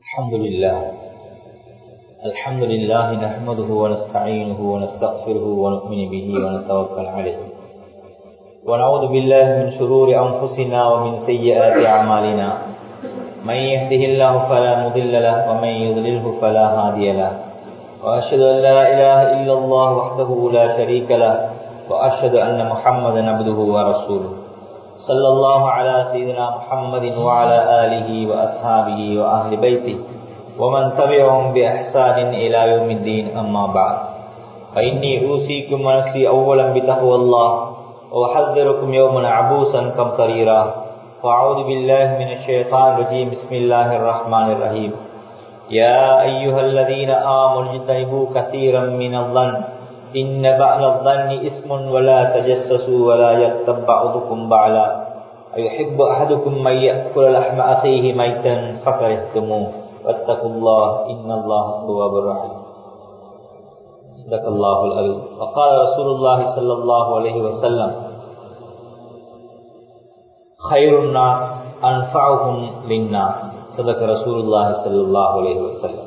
الحمد لله الحمد لله نحمده ونستعينه ونستغفره ونؤمن به ونتوكل عليه ونعوذ بالله من شرور أنفسنا ومن سيئات أعمالنا من يهده الله فلا مضل له ومن يضلله فلا هادي له وأشهد أن لا إله إلا الله وحده لا شريك له وأشهد أن محمدا عبده ورسوله صلى الله على سيدنا محمد وعلى آله وأصحابه وأهل بيته ومن تبعهم بإحسان إلى يوم الدين أما بعد فإني أوصيكم ونفسي أولا بتقوى الله وأحذركم يوما عبوسا قمطريرا وأعوذ بالله من الشيطان الرجيم بسم الله الرحمن الرحيم يا أيها الذين آمنوا اجتنبوا كثيرا من الظن إن بعض الظن إثم ولا تجسسوا ولا يغتب بعضكم بعضا أيحب أحدكم من يأكل لحم أخيه ميتا فكرهتموه واتقوا الله إن الله تواب رحيم صدق الله العظيم وقال رسول الله صلى الله عليه وسلم خير الناس أنفعهم للناس صدق رسول الله صلى الله عليه وسلم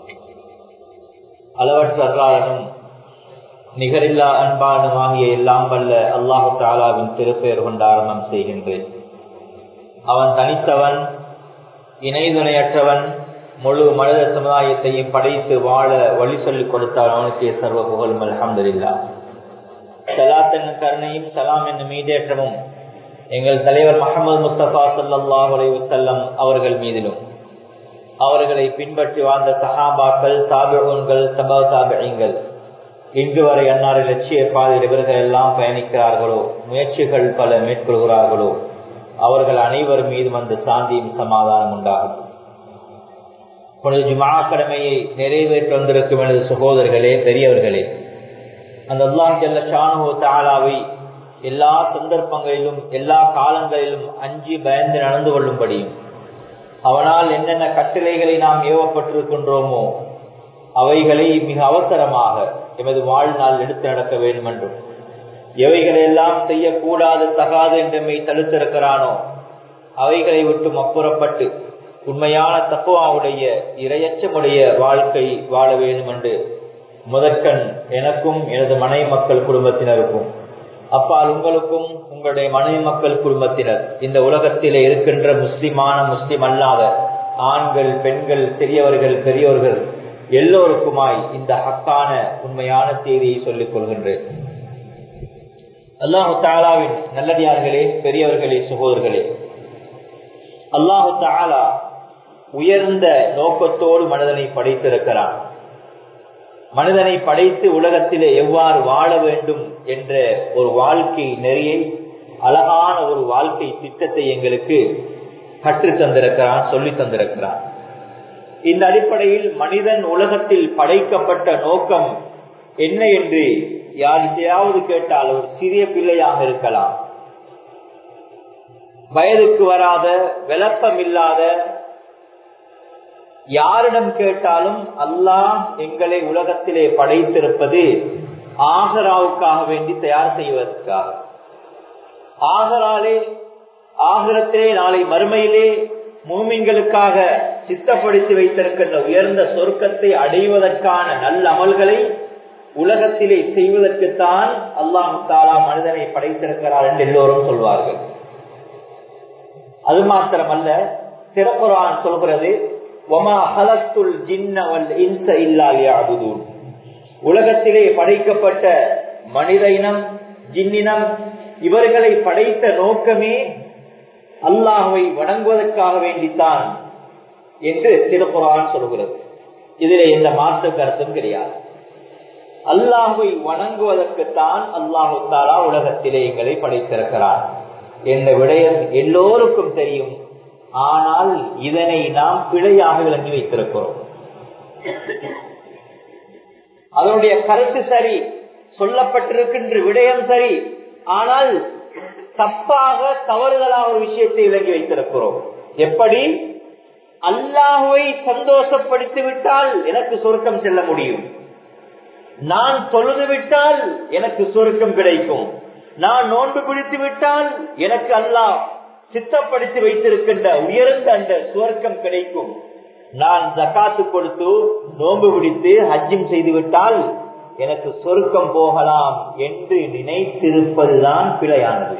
அளவற்ற அல்லாதனும் நிகரில்லா அன்பானுமாகிய எல்லாம் வல்ல அல்லாஹு தாலாவின் திருப்பெயர் கொண்டு ஆரம்பம் செய்கின்றேன் அவன் தனித்தவன் இணைதுணையற்றவன் முழு மனித சமுதாயத்தையும் படைத்து வாழ வழி சொல்லிக் கொடுத்தால் அவனுக்கே சர்வ புகழும் அலமதுல்லா சலாத் என்னும் கருணையும் சலாம் என்னும் மீதேற்றமும் எங்கள் தலைவர் முகமது முஸ்தபா சல்லாஹ் அலைவசல்லம் அவர்கள் மீதிலும் அவர்களை பின்பற்றி வாழ்ந்த சஹாபாக்கள் தாபிகள் தபா தாபியங்கள் இன்று வரை அன்னாரை லட்சிய பாதையில் இவர்கள் எல்லாம் பயணிக்கிறார்களோ முயற்சிகள் பல மேற்கொள்கிறார்களோ அவர்கள் அனைவர் மீதும் அந்த சாந்தியும் சமாதானம் உண்டாகும் புனித ஜுமா கடமையை நிறைவேற்றி வந்திருக்கும் எனது சகோதரர்களே பெரியவர்களே அந்த அல்லாம் ஜல்ல ஷானு தாலாவை எல்லா சந்தர்ப்பங்களிலும் எல்லா காலங்களிலும் அஞ்சி பயந்து நடந்து கொள்ளும்படியும் அவனால் என்னென்ன கட்டளைகளை நாம் ஏவப்பட்டிருக்கின்றோமோ அவைகளை மிக அவசரமாக எமது வாழ்நாள் எடுத்து நடக்க வேண்டும் என்றும் எவைகளை எல்லாம் செய்யக்கூடாது தகாது என்றமை தடுத்திருக்கிறானோ அவைகளை விட்டு அப்புறப்பட்டு உண்மையான தப்புவாவுடைய இரையச்சமுடைய வாழ்க்கை வாழ வேண்டும் என்று முதற்கண் எனக்கும் எனது மனை மக்கள் குடும்பத்தினருக்கும் அப்பால் உங்களுக்கும் உங்களுடைய மனைவி மக்கள் குடும்பத்தினர் இந்த உலகத்திலே இருக்கின்ற முஸ்லிமான முஸ்லிம் அல்லாத ஆண்கள் பெண்கள் சிறியவர்கள் பெரியோர்கள் எல்லோருக்குமாய் இந்த ஹக்கான உண்மையான செய்தியை சொல்லிக் கொள்கின்றேன் அல்லாஹு தாலாவின் நல்லடியார்களே பெரியவர்களே சகோதரர்களே அல்லாஹு தாலா உயர்ந்த நோக்கத்தோடு மனிதனை படைத்திருக்கிறான் மனிதனை படைத்து உலகத்திலே எவ்வாறு வாழ வேண்டும் என்ற ஒரு வாழ்க்கை நெறியை அழகான ஒரு வாழ்க்கை திட்டத்தை எங்களுக்கு கற்று தந்திருக்கிறான் சொல்லி தந்திருக்கிறான் இந்த அடிப்படையில் மனிதன் உலகத்தில் படைக்கப்பட்ட நோக்கம் என்ன என்று யாருக்கையாவது கேட்டால் ஒரு சிறிய பிள்ளையாக இருக்கலாம் வயதுக்கு வராத விளப்பம் இல்லாத யாரிடம் கேட்டாலும் அல்லாஹ் எங்களை உலகத்திலே படைத்திருப்பது ஆகராவுக்காக வேண்டி தயார் செய்வதற்காக ஆகராலே ஆகரத்திலே நாளை மறுமையிலே மூமிங்களுக்காக சித்தப்படுத்தி வைத்திருக்கின்ற உயர்ந்த சொர்க்கத்தை அடைவதற்கான நல்ல அமல்களை உலகத்திலே செய்வதற்குத்தான் அல்லாஹு தாலா மனிதனை படைத்திருக்கிறார் என்று எல்லோரும் சொல்வார்கள் அது மாத்திரமல்ல சிறப்புறான் சொல்கிறது உலகத்திலே படைக்கப்பட்ட மனித இனம் ஜின்னினம் இவர்களை படைத்த நோக்கமே அல்லாஹுவை வணங்குவதற்காக வேண்டித்தான் என்று திருப்புறான் சொல்கிறது இதிலே எந்த மாற்று கருத்தும் கிடையாது அல்லாஹுவை வணங்குவதற்குத்தான் அல்லாஹு தாலா உலகத்திலே எங்களை படைத்திருக்கிறார் என்ற விடயம் எல்லோருக்கும் தெரியும் ஆனால் இதனை நாம் பிழையாக விளங்கி வைத்திருக்கிறோம் அதனுடைய கருத்து சரி சொல்லப்பட்டிருக்கின்ற விடயம் சரி ஆனால் தப்பாக தவறுதலாக ஒரு விஷயத்தை விளங்கி வைத்திருக்கிறோம் எப்படி அல்லாஹுவை சந்தோஷப்படுத்தி விட்டால் எனக்கு சொருக்கம் செல்ல முடியும் நான் தொழுது விட்டால் எனக்கு சொருக்கம் கிடைக்கும் நான் நோன்பு பிடித்து விட்டால் எனக்கு அல்லாஹ் சித்தப்படுத்தி வைத்திருக்கின்ற உயர்ந்த அந்த சுவர்க்கம் கிடைக்கும் நான் ஜக்காத்து கொடுத்து நோன்பு பிடித்து ஹஜ்ஜும் செய்து விட்டால் எனக்கு சொருக்கம் போகலாம் என்று நினைத்திருப்பதுதான் பிழையானது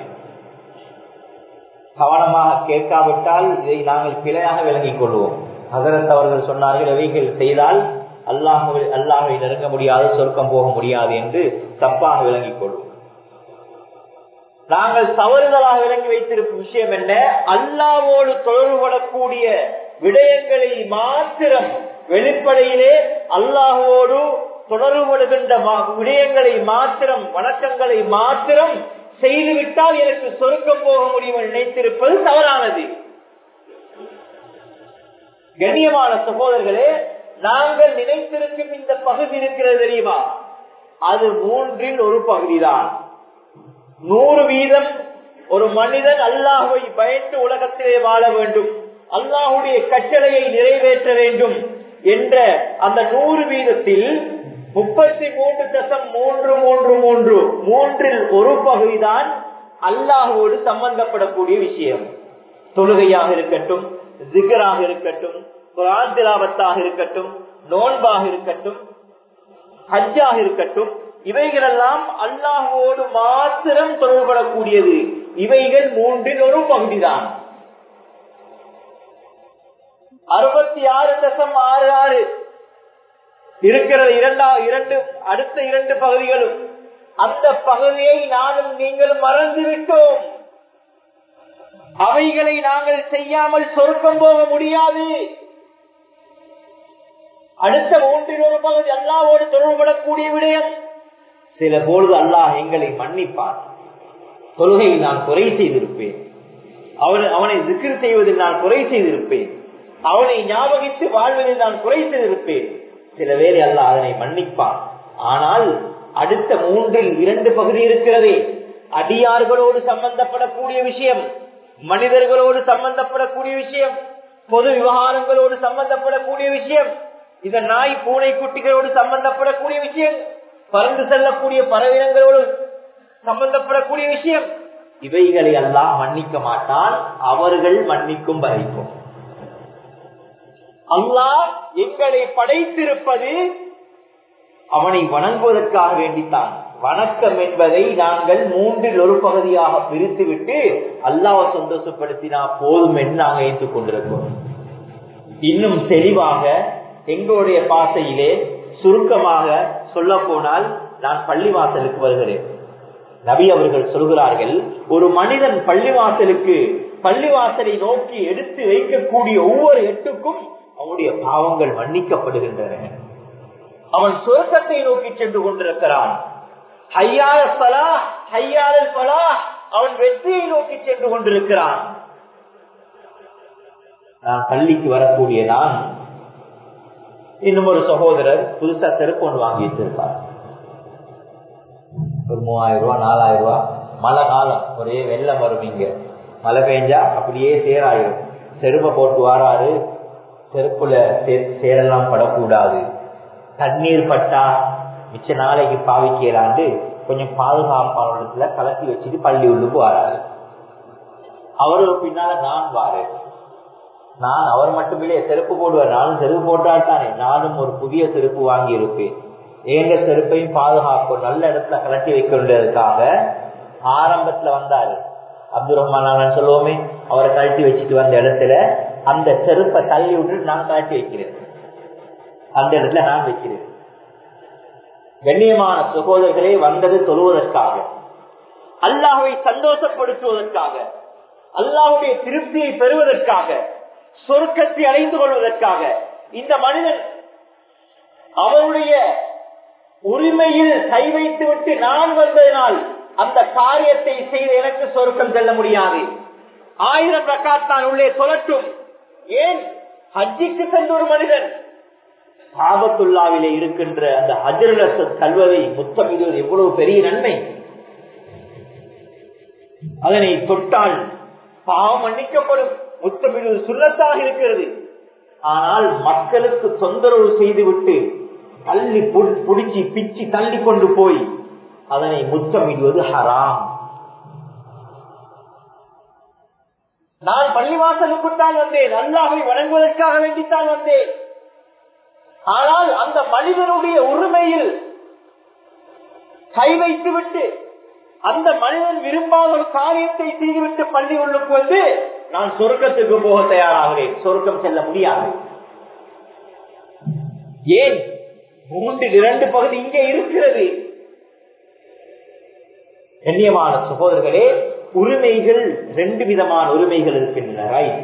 கவனமாக கேட்காவிட்டால் இதை நாங்கள் பிழையாக விளங்கிக் கொள்வோம் ஹசரத் அவர்கள் சொன்னார்கள் இவைகள் செய்தால் அல்லாஹுவை அல்லாஹை நெருங்க முடியாது சொர்க்கம் போக முடியாது என்று தப்பாக விளங்கிக் கொள்வோம் நாங்கள் தவறுதலாக விளங்கி வைத்திருக்கும் விஷயம் என்ன அல்லாவோடு தொடர்புபடக்கூடிய விடயங்களை மாத்திரம் வெளிப்படையிலே அல்லாஹோடு தொடர்புபடுகின்ற விடயங்களை மாத்திரம் வணக்கங்களை மாத்திரம் செய்துவிட்டால் எனக்கு சொருக்கம் போக முடியும் நினைத்திருப்பது தவறானது கண்ணியமான சகோதரர்களே நாங்கள் நினைத்திருக்கும் இந்த பகுதி இருக்கிறது தெரியுமா அது மூன்றில் ஒரு பகுதிதான் நூறு வீதம் ஒரு மனிதன் அல்லாஹுவை பயந்து உலகத்திலே வாழ வேண்டும் அல்லாஹுடைய கட்டளையை நிறைவேற்ற வேண்டும் என்ற அந்த நூறு வீதத்தில் முப்பத்தி மூன்று தசம் மூன்று மூன்று மூன்று மூன்றில் ஒரு பகுதிதான் அல்லாஹோடு சம்பந்தப்படக்கூடிய விஷயம் தொழுகையாக இருக்கட்டும் ஜிகராக இருக்கட்டும் குரான் திலாவத்தாக இருக்கட்டும் நோன்பாக இருக்கட்டும் ஹஜ்ஜாக இருக்கட்டும் இவைகளெல்லாம் அல்லாஹோடு மாத்திரம் தொடர்படக்கூடியது இவைகள் மூன்றில் ஒரு பகுதிதான் அறுபத்தி ஆறு தசம் ஆறு ஆறு இருக்கிற இரண்டா இரண்டு அடுத்த இரண்டு பகுதிகளும் அந்த பகுதியை நானும் நீங்களும் மறந்து விட்டோம் அவைகளை நாங்கள் செய்யாமல் சொருக்கம் போக முடியாது அடுத்த மூன்றில் ஒரு பகுதி அல்லாவோடு தொடர்படக்கூடிய விடயம் சில பொழுது அல்லாஹ் எங்களை மன்னிப்பான் தொழுகையில் நான் குறை செய்திருப்பேன் அவன் அவனை திக்கிர் செய்வதில் நான் குறை செய்திருப்பேன் அவனை ஞாபகித்து வாழ்வதில் நான் குறை செய்திருப்பேன் சில வேலை அல்ல அதனை மன்னிப்பான் ஆனால் அடுத்த மூன்றில் இரண்டு பகுதி இருக்கிறதே அடியார்களோடு சம்பந்தப்படக்கூடிய விஷயம் மனிதர்களோடு சம்பந்தப்படக்கூடிய விஷயம் பொது விவகாரங்களோடு சம்பந்தப்படக்கூடிய விஷயம் இந்த நாய் பூனை குட்டிகளோடு சம்பந்தப்படக்கூடிய விஷயம் பறந்து செல்லக்கூடிய பறவைகளோடு சம்பந்தப்படக்கூடிய விஷயம் இவைகளை எல்லாம் மன்னிக்க மாட்டான் அவர்கள் மன்னிக்கும் வரைக்கும் அல்லாஹ் எங்களை படைத்திருப்பது அவனை வணங்குவதற்காக வேண்டித்தான் வணக்கம் என்பதை நாங்கள் மூன்றில் ஒரு பகுதியாக பிரித்துவிட்டு அல்லாவை சந்தோஷப்படுத்தினா போதும் என்று நாங்கள் ஏற்றுக் கொண்டிருக்கோம் இன்னும் தெளிவாக எங்களுடைய பாசையிலே சுருக்கமாக சொல்ல போனால் நான் பள்ளிவாசலுக்கு வருகிறேன் நபி அவர்கள் சொல்கிறார்கள் ஒரு மனிதன் பள்ளிவாசலுக்கு பள்ளிவாசலை நோக்கி எடுத்து வைக்கக்கூடிய ஒவ்வொரு எட்டுக்கும் அவனுடைய பாவங்கள் மன்னிக்கப்படுகின்றன அவன் சுரக்கத்தை நோக்கி சென்று கொண்டிருக்கிறான் ஹையால பலா ஹையாளல் பலா அவன் வெற்றியை நோக்கி சென்று கொண்டிருக்கிறான் நான் பள்ளிக்கு வரக்கூடிய நான் இன்னும் ஒரு சகோதரர் புதுசா செருப்பு ஒன்று வாங்கி வச்சிருப்பார் ஒரு மூவாயிரம் ரூபாய் நாலாயிரம் ரூபாய் மழை காலம் ஒரே வெள்ளம் வரும் இங்க மழை பெஞ்சா அப்படியே சேராயிரும் செருப்பை போட்டு வாராரு செருப்புல சேரெல்லாம் படக்கூடாது தண்ணீர் பட்டா மிச்ச நாளைக்கு பாவிக்கலாண்டு கொஞ்சம் பாதுகாப்பான இடத்துல கலத்தி வச்சுட்டு பள்ளி உள்ளுக்கு வராரு அவரு பின்னால நான் வாரு நான் அவர் மட்டுமில்லை செருப்பு போடுவார் நானும் செருப்பு போட்டால்தானே நானும் ஒரு புதிய செருப்பு வாங்கி இருப்பேன் எங்க செருப்பையும் பாதுகாக்கும் நல்ல இடத்துல கலட்டி வைக்கிறதுக்காக ஆரம்பத்துல வந்தாரு அப்துல் ரஹ்மான் சொல்லுவோமே அவரை கழட்டி வச்சுட்டு வந்த இடத்துல அந்த செருப்பை தள்ளி விட்டு நான் கழட்டி வைக்கிறேன் அந்த இடத்துல நான் வைக்கிறேன் கண்ணியமான சகோதரர்களே வந்தது தொழுவதற்காக அல்லாஹுவை சந்தோஷப்படுத்துவதற்காக அல்லாஹுடைய திருப்தியை பெறுவதற்காக சொர்க்கத்தை அடைந்து கொள்வதற்காக இந்த மனிதன் அவருடைய உரிமையில் கை வைத்து விட்டு நான் வந்ததினால் அந்த காரியத்தை செய்து எனக்கு சொருக்கம் செல்ல முடியாது ஆயிரம் ரக்காத்தான் உள்ளே சொல்லட்டும் ஏன் ஹஜ்ஜிக்கு சென்ற ஒரு மனிதன் சாபத்துல்லாவிலே இருக்கின்ற அந்த ஹஜ்ரல கல்வதை முத்தமிடுவது எவ்வளவு பெரிய நன்மை அதனை தொட்டால் பாவம் மன்னிக்கப்படும் முத்தமிடுவது சுண்ணத்தாக இருக்கிறது ஆனால் மக்களுக்கு தொந்தரவு செய்துவிட்டு தள்ளி புடிச்சு பிச்சு தள்ளி கொண்டு போய் அதனை முத்தமிடுவது ஹராம் நான் பள்ளிவாசலுக்குத்தான் வந்தேன் அல்லாஹை வணங்குவதற்காக வேண்டித்தான் வந்தேன் ஆனால் அந்த மனிதனுடைய உரிமையில் கை வைத்து விட்டு அந்த மனிதன் விரும்பாத ஒரு காரியத்தை செய்துவிட்டு பள்ளி உள்ளுக்கு வந்து நான் சொர்க்கத்துக்கு போக தயாராகிறேன் சொர்க்கம் செல்ல முடியாது ஏன் மூன்றில் இரண்டு பகுதி இங்கே இருக்கிறது கண்ணியமான சகோதரர்களே உரிமைகள் ரெண்டு விதமான உரிமைகள் இருக்கின்றன ரைட்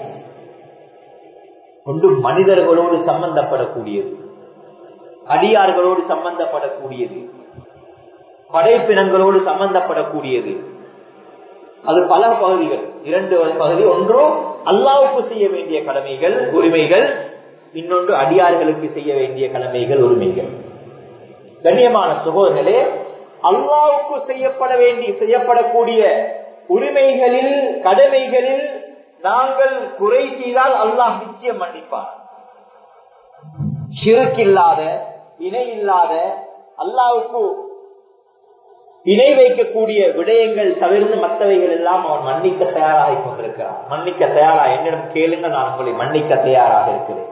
ஒன்று மனிதர்களோடு சம்பந்தப்படக்கூடியது அடியார்களோடு சம்பந்தப்படக்கூடியது படைப்பினங்களோடு சம்பந்தப்படக்கூடியது அது பல பகுதிகள் இரண்டு பகுதி ஒன்றும் அல்லாவுக்கு செய்ய வேண்டிய கடமைகள் உரிமைகள் இன்னொன்று அடியார்களுக்கு செய்ய வேண்டிய கடமைகள் உரிமைகள் கண்ணியமான சகோதரர்களே அல்லாவுக்கு செய்யப்பட வேண்டிய செய்யப்படக்கூடிய உரிமைகளில் கடமைகளில் நாங்கள் குறை செய்தால் அல்லாஹ் நிச்சயம் மன்னிப்பார் சிறுக்கில்லாத இணை இல்லாத அல்லாவுக்கு இணை வைக்கக்கூடிய விடயங்கள் தவிர்த்து மற்றவைகள் எல்லாம் அவன் மன்னிக்க தயாராக கொண்டிருக்கிறான் மன்னிக்க தயாரா என்னிடம் கேளுங்க நான் உங்களை மன்னிக்க தயாராக இருக்கிறேன்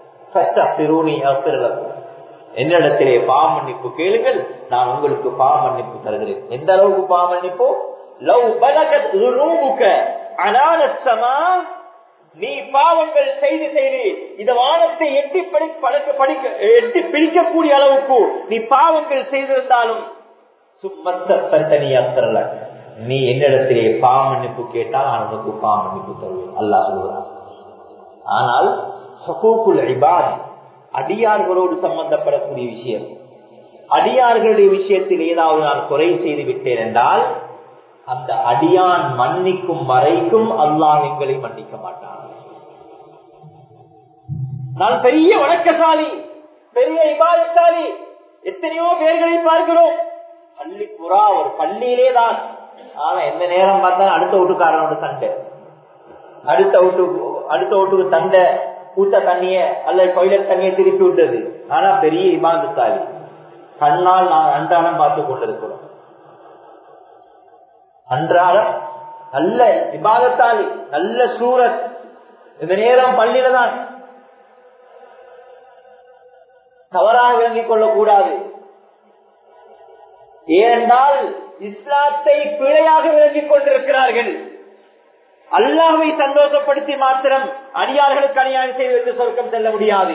என்னிடத்திலே பாவ மன்னிப்பு கேளுங்கள் நான் உங்களுக்கு பாவ மன்னிப்பு தருகிறேன் எந்த அளவுக்கு பாவ மன்னிப்போ லவ் பலகத் அனானசமா நீ பாவங்கள் செய்து செய்து இந்த வானத்தை எட்டி படி பழக்க படிக்க எட்டி பிடிக்கக்கூடிய அளவுக்கு நீ பாவங்கள் செய்திருந்தாலும் சும்மத்தனியாத்தரல நீ என்னிடத்திலே பாவ மன்னிப்பு கேட்டால் நான் உனக்கு பாவ மன்னிப்பு தருவேன் அல்லா சொல்கிறான் ஆனால் சகோக்குல் இபாத் அடியார்களோடு சம்பந்தப்படக்கூடிய விஷயம் அடியார்களுடைய விஷயத்தில் ஏதாவது நான் குறை செய்து விட்டேன் என்றால் அந்த அடியான் மன்னிக்கும் வரைக்கும் அல்லாஹ் எங்களை மன்னிக்க மாட்டான் நான் பெரிய வணக்கசாலி பெரிய இபாதத்தாலி எத்தனையோ பேர்களை பார்க்கிறோம் பள்ளி புறா ஒரு பள்ளியிலே தான் ஆனா எந்த நேரம் பார்த்தாலும் அடுத்த வீட்டுக்காரனோட சண்டை அடுத்த வீட்டு அடுத்த வீட்டுக்கு சண்டை ஊத்த தண்ணிய அல்லது டொய்லெட் தண்ணியை திருப்பி விட்டது ஆனா பெரிய இபாதத்தாலி கண்ணால் நான் அன்றாடம் பார்த்து கொண்டிருக்கிறோம் அன்றாடம் நல்ல விவாதத்தாலி நல்ல சூரத் இந்த நேரம் பள்ளியில தான் தவறாக விளங்கிக் கொள்ளக்கூடாது ஏனென்றால் இஸ்லாத்தை பிழையாக விளங்கிக் கொண்டிருக்கிறார்கள் அல்லாவை சந்தோஷப்படுத்தி மாத்திரம் அடியார்களுக்கு அநியாயம் செய்துவிட்டு சொர்க்கம் செல்ல முடியாது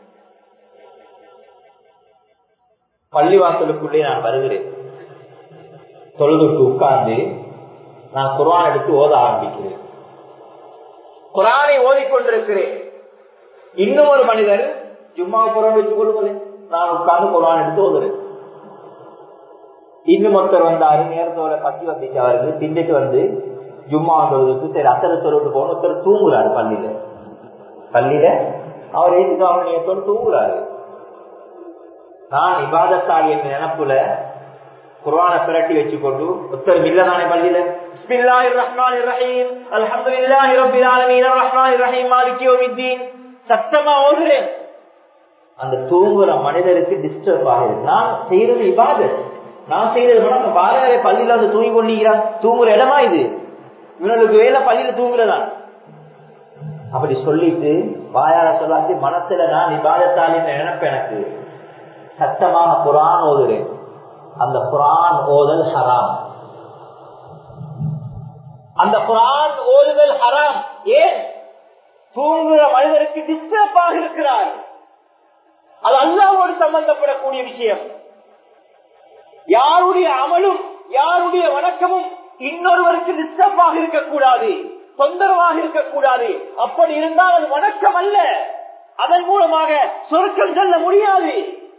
பள்ளிவாசலுக்குள்ளே நான் வருகிறேன் தொழுதுக்கு உட்கார்ந்து நான் குரான் எடுத்து ஓத ஆரம்பிக்கிறேன் குரானை ஓதிக்கொண்டிருக்கிறேன் இன்னும் ஒரு மனிதர் ஜும்மா குரான் வச்சு கொள்ளுங்களேன் நான் உட்கார்ந்து குரான் எடுத்து ஓதுறேன் இன்னும் ஒருத்தர் வந்தாரு நேரத்தோட பசி வந்துச்சு அவருக்கு திண்டுக்கு வந்து ஜும்மா தொழுதுக்கு சரி அத்தனை தொழுது போன ஒருத்தர் தூங்குறாரு பள்ளியில பள்ளியில அவர் ஏற்றுக்கு அவர் நேரத்தோடு தூங்குறாரு நான் இபாதத்தால் என் நினப்புல குர்ஆனை பிரட்டி வச்சுக்கொண்டு உத்தர் மில்லதானே பள்ளியில பிஸ்மில்லாஹிர் ரஹ்மானிர் ரஹீம் அல்ஹம்துலில்லாஹி ரப்பில் ஆலமீன் ரஹ்மானிர் ரஹீம் மாலிகி யௌமித்தீன் சத்தமா ஓதுறேன் அந்த தூங்குற மனிதருக்கு டிஸ்டர்ப் ஆகுது நான் செய்யறது இபாதத் நான் செய்யறது வணக்கம் பாரதிய பள்ளியில வந்து தூங்கி கொண்டிருக்கிறான் தூங்குற இடமா இது இவனுக்கு வேலை பள்ளியில தூங்குறதான் அப்படி சொல்லிட்டு வாயால சொல்லாச்சு மனசுல நான் இபாதத்தாலின் நினைப்பு எனக்கு சத்தமாக குரான் ஓதுறேன் அந்த குரான் ஓதல் ஹராம் அந்த குரான் ஓதுதல் ஹராம் ஏன் தூங்குற மனிதருக்கு டிஸ்டர்ப் ஆக இருக்கிறார் அது அல்லாவோடு சம்பந்தப்படக்கூடிய விஷயம் யாருடைய அமலும் யாருடைய வணக்கமும் இன்னொருவருக்கு டிஸ்டர்ப் ஆக இருக்கக்கூடாது தொந்தரவாக இருக்கக்கூடாது அப்படி இருந்தால் அது வணக்கம் அல்ல அதன் மூலமாக சொருக்கம் செல்ல முடியாது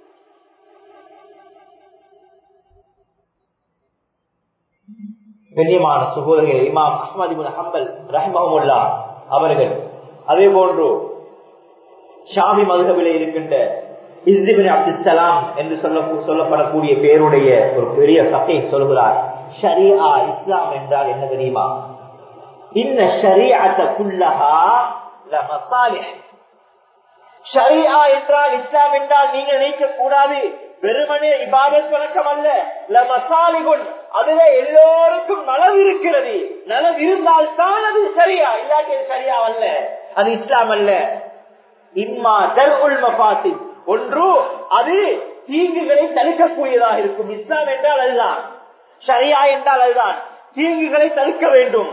கண்ணியமான சுகோதரர்கள் இமாம் அஹ்மது ஹம்பல் ரஹ்மஹமுல்லா அவர்கள் அதே போன்று ஷாமி மதுகபில இருக்கின்ற இஸ்திபின் அப்துசலாம் என்று சொல்ல சொல்லப்படக்கூடிய பேருடைய ஒரு பெரிய சத்தை சொல்கிறார் ஷரியா இஸ்லாம் என்றால் என்ன தெரியுமா இன்ன ஷரியாத்த குல்லஹா மசாலிஹ் ஷரியா என்றால் இஸ்லாம் என்றால் நீங்க நினைக்க கூடாது வெறுமனே இபாதத் வழக்கம் அல்ல மசாலிகுன் அதுல எல்லோருக்கும் நலவு இருக்கிறது நலவு இருந்தால் தான் அது சரியா இல்லாட்டி அது சரியா அல்ல அது இஸ்லாம் அல்ல இம்மா தர் உள் மபாசி ஒன்று அது தீங்குகளை தடுக்கக்கூடியதாக இருக்கும் இஸ்லாம் என்றால் அதுதான் சரியா என்றால் அதுதான் தீங்குகளை தடுக்க வேண்டும்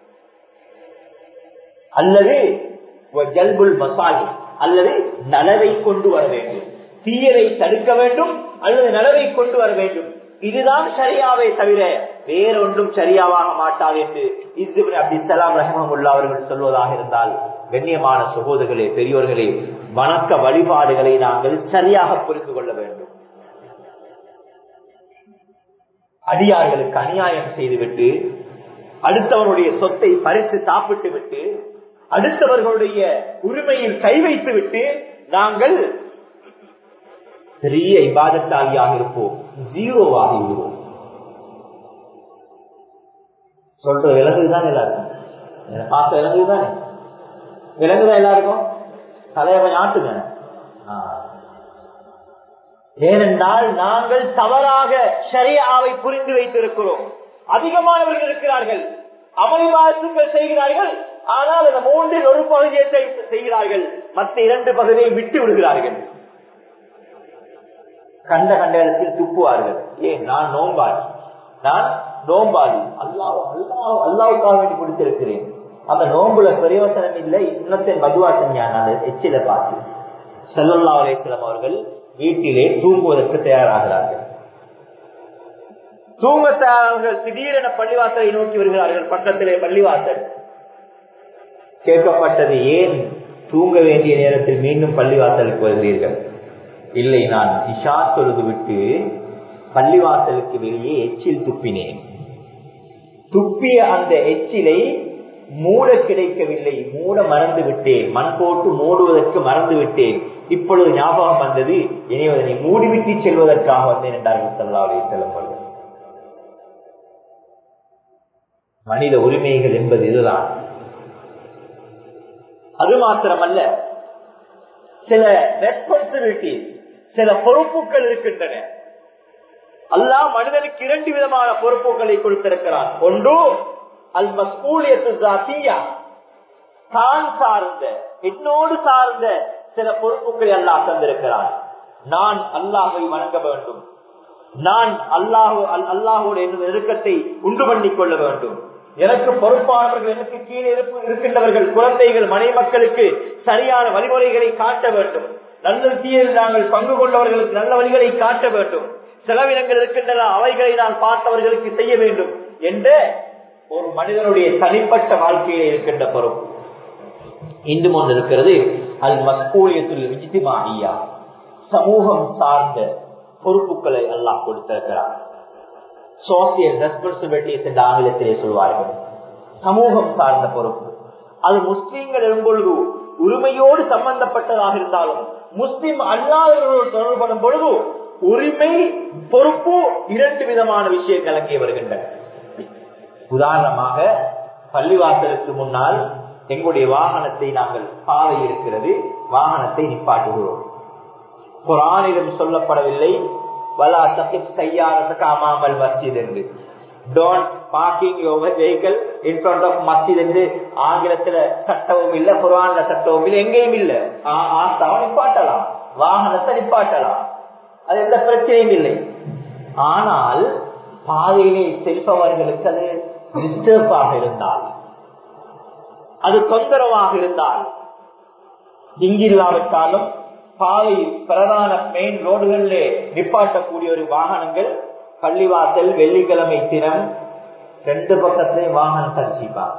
அல்லது ஜல்புல் மசாலி அல்லது நலவை கொண்டு வர வேண்டும் தீயதை தடுக்க வேண்டும் அல்லது நலவை கொண்டு வர வேண்டும் இதுதான் சரியாவே தவிர வேறொன்றும் சரியாவாக மாட்டாது என்று இஸ்பின் அப்துல்லாம் ரஹமுல்லா அவர்கள் சொல்வதாக இருந்தால் கண்ணியமான சகோதரர்களே பெரியோர்களே வணக்க வழிபாடுகளை நாங்கள் சரியாக புரிந்து கொள்ள வேண்டும் அடியார்களுக்கு அநியாயம் செய்துவிட்டு அடுத்தவருடைய சொத்தை பறித்து சாப்பிட்டு விட்டு அடுத்தவர்களுடைய உரிமையில் கை வைத்து விட்டு நாங்கள் பெரிய இபாதத்தாளியாக இருப்போம் ஜீரோவாக விடுவோம் சொல்றது விலங்குதான் எல்லாருக்கும் பார்த்த விலங்குதானே விலங்குதான் எல்லாருக்கும் தலையை ஆட்டுங்க ஏனென்றால் நாங்கள் தவறாக ஷரியாவை புரிந்து வைத்திருக்கிறோம் அதிகமானவர்கள் இருக்கிறார்கள் அமளிவாசங்கள் செய்கிறார்கள் ஆனால் அந்த மூன்றில் ஒரு பகுதியை செய்கிறார்கள் மற்ற இரண்டு பகுதியை விட்டு விடுகிறார்கள் கண்ட கண்ட இடத்தில் துப்புவார்கள் ஏன் நான் நோம்பாளி நான் நோம்பாளி அல்லாஹ் அல்லாஹ் அல்லாவுக்காக வேண்டி கொடுத்திருக்கிறேன் அந்த நோம்புல பிரயோசனம் இல்லை இன்னத்தின் மதுவா செஞ்சான் அந்த எச்சில பார்த்து செல்லல்லா அலேஸ்லம் அவர்கள் வீட்டிலே தூங்குவதற்கு தயாராகிறார்கள் தூங்க தயாரார்கள் திடீரென பள்ளிவாசலை நோக்கி வருகிறார்கள் பக்கத்திலே பள்ளிவாசல் கேட்கப்பட்டது ஏன் தூங்க வேண்டிய நேரத்தில் மீண்டும் பள்ளிவாசலுக்கு வருகிறீர்கள் இல்லை நான் இஷா தொழுது விட்டு பள்ளிவாசலுக்கு வெளியே எச்சில் துப்பினேன் துப்பிய அந்த எச்சிலை மூட கிடைக்கவில்லை மூட மறந்து விட்டேன் மண் போட்டு மூடுவதற்கு மறந்து விட்டேன் இப்பொழுது ஞாபகம் வந்தது இனி அதனை மூடிவிட்டு செல்வதற்காக வந்தேன் என்றார்கள் சல்லா அலி செல்லம் மனித உரிமைகள் என்பது இதுதான் அது மாத்திரமல்ல சில ரெஸ்பான்சிபிலிட்டி சில பொறுப்புகள் இருக்கின்றன அல்லாஹ் மனிதனுக்கு இரண்டு விதமான பொறுப்புகளை கொடுத்திருக்கிறான் ஒன்று அல் மஸ்கூலியத்து தான் சார்ந்த என்னோடு சார்ந்த சில பொறுப்புகளை அல்லாஹ் தந்திருக்கிறான் நான் அல்லாஹை வணங்க வேண்டும் நான் அல்லாஹு அல்லாஹுடைய நெருக்கத்தை உண்டு பண்ணிக் கொள்ள வேண்டும் எனக்கு பொறுப்பானவர்கள் எனக்கு கீழே இருக்கின்றவர்கள் குழந்தைகள் மனை மக்களுக்கு சரியான வழிமுறைகளை காட்ட வேண்டும் நல்ல தீயில் நாங்கள் பங்கு கொண்டவர்களுக்கு நல்ல வழிகளை காட்ட வேண்டும் செலவினங்கள் இருக்கின்றன அவைகளை நான் பார்த்தவர்களுக்கு செய்ய வேண்டும் என்ற ஒரு மனிதனுடைய தனிப்பட்ட வாழ்க்கையில இருக்கின்ற பொறுப்பு இன்னும் ஒன்று இருக்கிறது அது மஸ்கூலியத்துள் விஜிதிமானியா சமூகம் சார்ந்த பொறுப்புகளை எல்லாம் கொடுத்திருக்கிறார் சோசியல் ரெஸ்பான்சிபிலிட்டிஸ் என்று ஆங்கிலத்திலே சொல்வார்கள் சமூகம் சார்ந்த பொறுப்பு அது முஸ்லீம்கள் எழும்பொழுது உரிமையோடு சம்பந்தப்பட்டதாக இருந்தாலும் முஸ்லிம் அல்லாதவர்களோடு தொடர்படும் பொழுது உரிமை பொறுப்பு இரண்டு விதமான விஷயங்கள் அங்கே வருகின்றன உதாரணமாக பள்ளிவாசலுக்கு முன்னால் எங்களுடைய வாகனத்தை நாங்கள் பாதை இருக்கிறது வாகனத்தை நிப்பாட்டுகிறோம் குரானிடம் சொல்லப்படவில்லை வலா தகிப் கையாரத்துக்கு அமாமல் மஸ்ஜித் என்று don't parking your vehicle in front of masjid என்று ஆங்கிலத்துல சட்டமும் இல்ல குரான்ல சட்டமும் இல்லை எங்கேயும் இல்ல ஆஸ்தாவை நிப்பாட்டலாம் வாகனத்தை நிப்பாட்டலாம் அது எந்த பிரச்சனையும் இல்லை ஆனால் பாதையிலே செல்பவர்களுக்கு அது டிஸ்டர்பாக இருந்தால் அது தொந்தரவாக இருந்தால் இங்கில்லாவிட்டாலும் பாதை பிரதான மெயின் ரோடுகளிலே நிப்பாட்டக்கூடிய ஒரு வாகனங்கள் பள்ளிவாசல் வெள்ளிக்கிழமை தினம் ரெண்டு பக்கத்திலே வாகனம் தரிசிப்பாங்க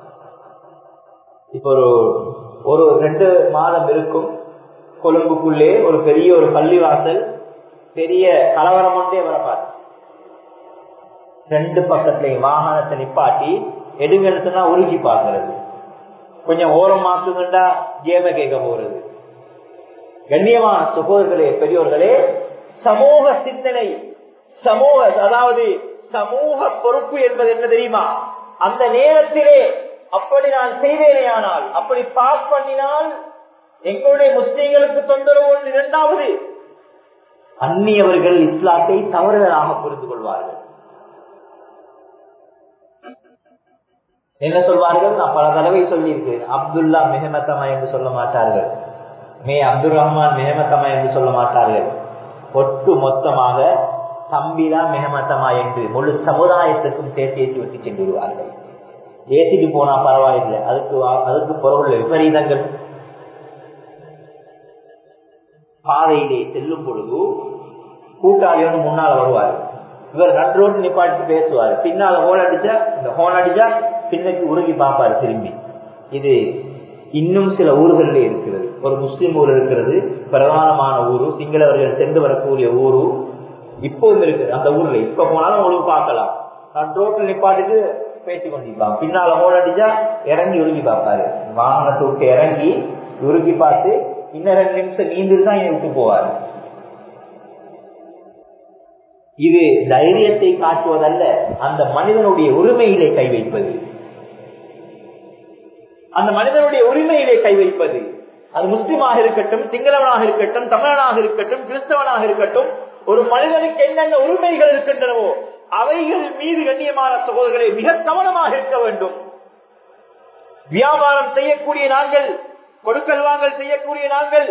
இப்ப ஒரு ஒரு ரெண்டு மாதம் இருக்கும் கொழும்புக்குள்ளே ஒரு பெரிய ஒரு பள்ளிவாசல் பெரிய கலவரம் ஒன்றே வர பார்த்து ரெண்டு பக்கத்திலையும் வாகனத்தை நிப்பாட்டி எடுங்கன்னு சொன்னா உருகி பார்க்கறது கொஞ்சம் ஓரம் மாத்துங்கண்டா கேம கேட்க போறது கண்ணியமான சகோதரர்களே பெரியோர்களே சமூக சிந்தனை சமூக அதாவது சமூக பொறுப்பு என்பது என்ன தெரியுமா அந்த நேரத்திலே அப்படி நான் செய்வேனே ஆனால் அப்படி பாஸ் பண்ணினால் எங்களுடைய முஸ்லீம்களுக்கு தொந்தரவு ஒன்று இரண்டாவது அந்நியவர்கள் இஸ்லாத்தை தவறுதலாக புரிந்து கொள்வார்கள் என்ன சொல்வார்கள் நான் பல தடவை சொல்லியிருக்கேன் அப்துல்லா மெஹமத்தமா என்று சொல்ல மாட்டார்கள் மே அப்துல் ரஹ்மான் மெஹமத்தமா என்று சொல்ல மாட்டார்கள் ஒட்டு மொத்தமாக தம்பிதா மெஹமத்தமா என்று முழு சமுதாயத்துக்கும் சேர்த்து ஏற்றி விட்டு சென்று விடுவார்கள் ஏசிட்டு போனா பரவாயில்லை அதுக்கு அதுக்கு பொருள் விபரீதங்கள் பாதையிலே செல்லும் பொழுது கூட்டாளி வந்து முன்னால வருவார் இவர் நன்றோடு நிப்பாட்டி பேசுவார் பின்னால ஹோன் அடிச்சா இந்த ஹோன் அடிச்சா பின்னுக்கு உருகி பார்ப்பாரு திரும்பி இது இன்னும் சில ஊர்களில் இருக்கிறது ஒரு முஸ்லிம் ஊர் இருக்கிறது பிரதானமான ஊரு சிங்களவர்கள் சென்று வரக்கூடிய ஊரு இப்பவும் இருக்குது அந்த ஊர்ல இப்ப போனாலும் உங்களுக்கு பார்க்கலாம் நன்றோட்டில் நிப்பாட்டிட்டு பேசி கொண்டிருப்பாங்க பின்னால ஹோன் அடிச்சா இறங்கி உருகி பார்ப்பாரு வாகனத்தை விட்டு இறங்கி உருகி பார்த்து இன்னும் ரெண்டு நிமிஷம் நீந்தில் தான் விட்டு போவாரு இது தைரியத்தை காட்டுவதல்ல அந்த மனிதனுடைய உரிமையிலே கை வைப்பது அந்த மனிதனுடைய உரிமையிலே கை வைப்பது அது முஸ்லிமாக இருக்கட்டும் சிங்களவனாக இருக்கட்டும் தமிழனாக இருக்கட்டும் கிறிஸ்தவனாக இருக்கட்டும் ஒரு மனிதனுக்கு என்னென்ன உரிமைகள் இருக்கின்றனவோ அவைகள் மீது கண்ணியமான சகோதரர்களை மிக கவனமாக இருக்க வேண்டும் வியாபாரம் செய்யக்கூடிய நாங்கள் கொடுக்கல் வாங்கல் செய்யக்கூடிய நாங்கள்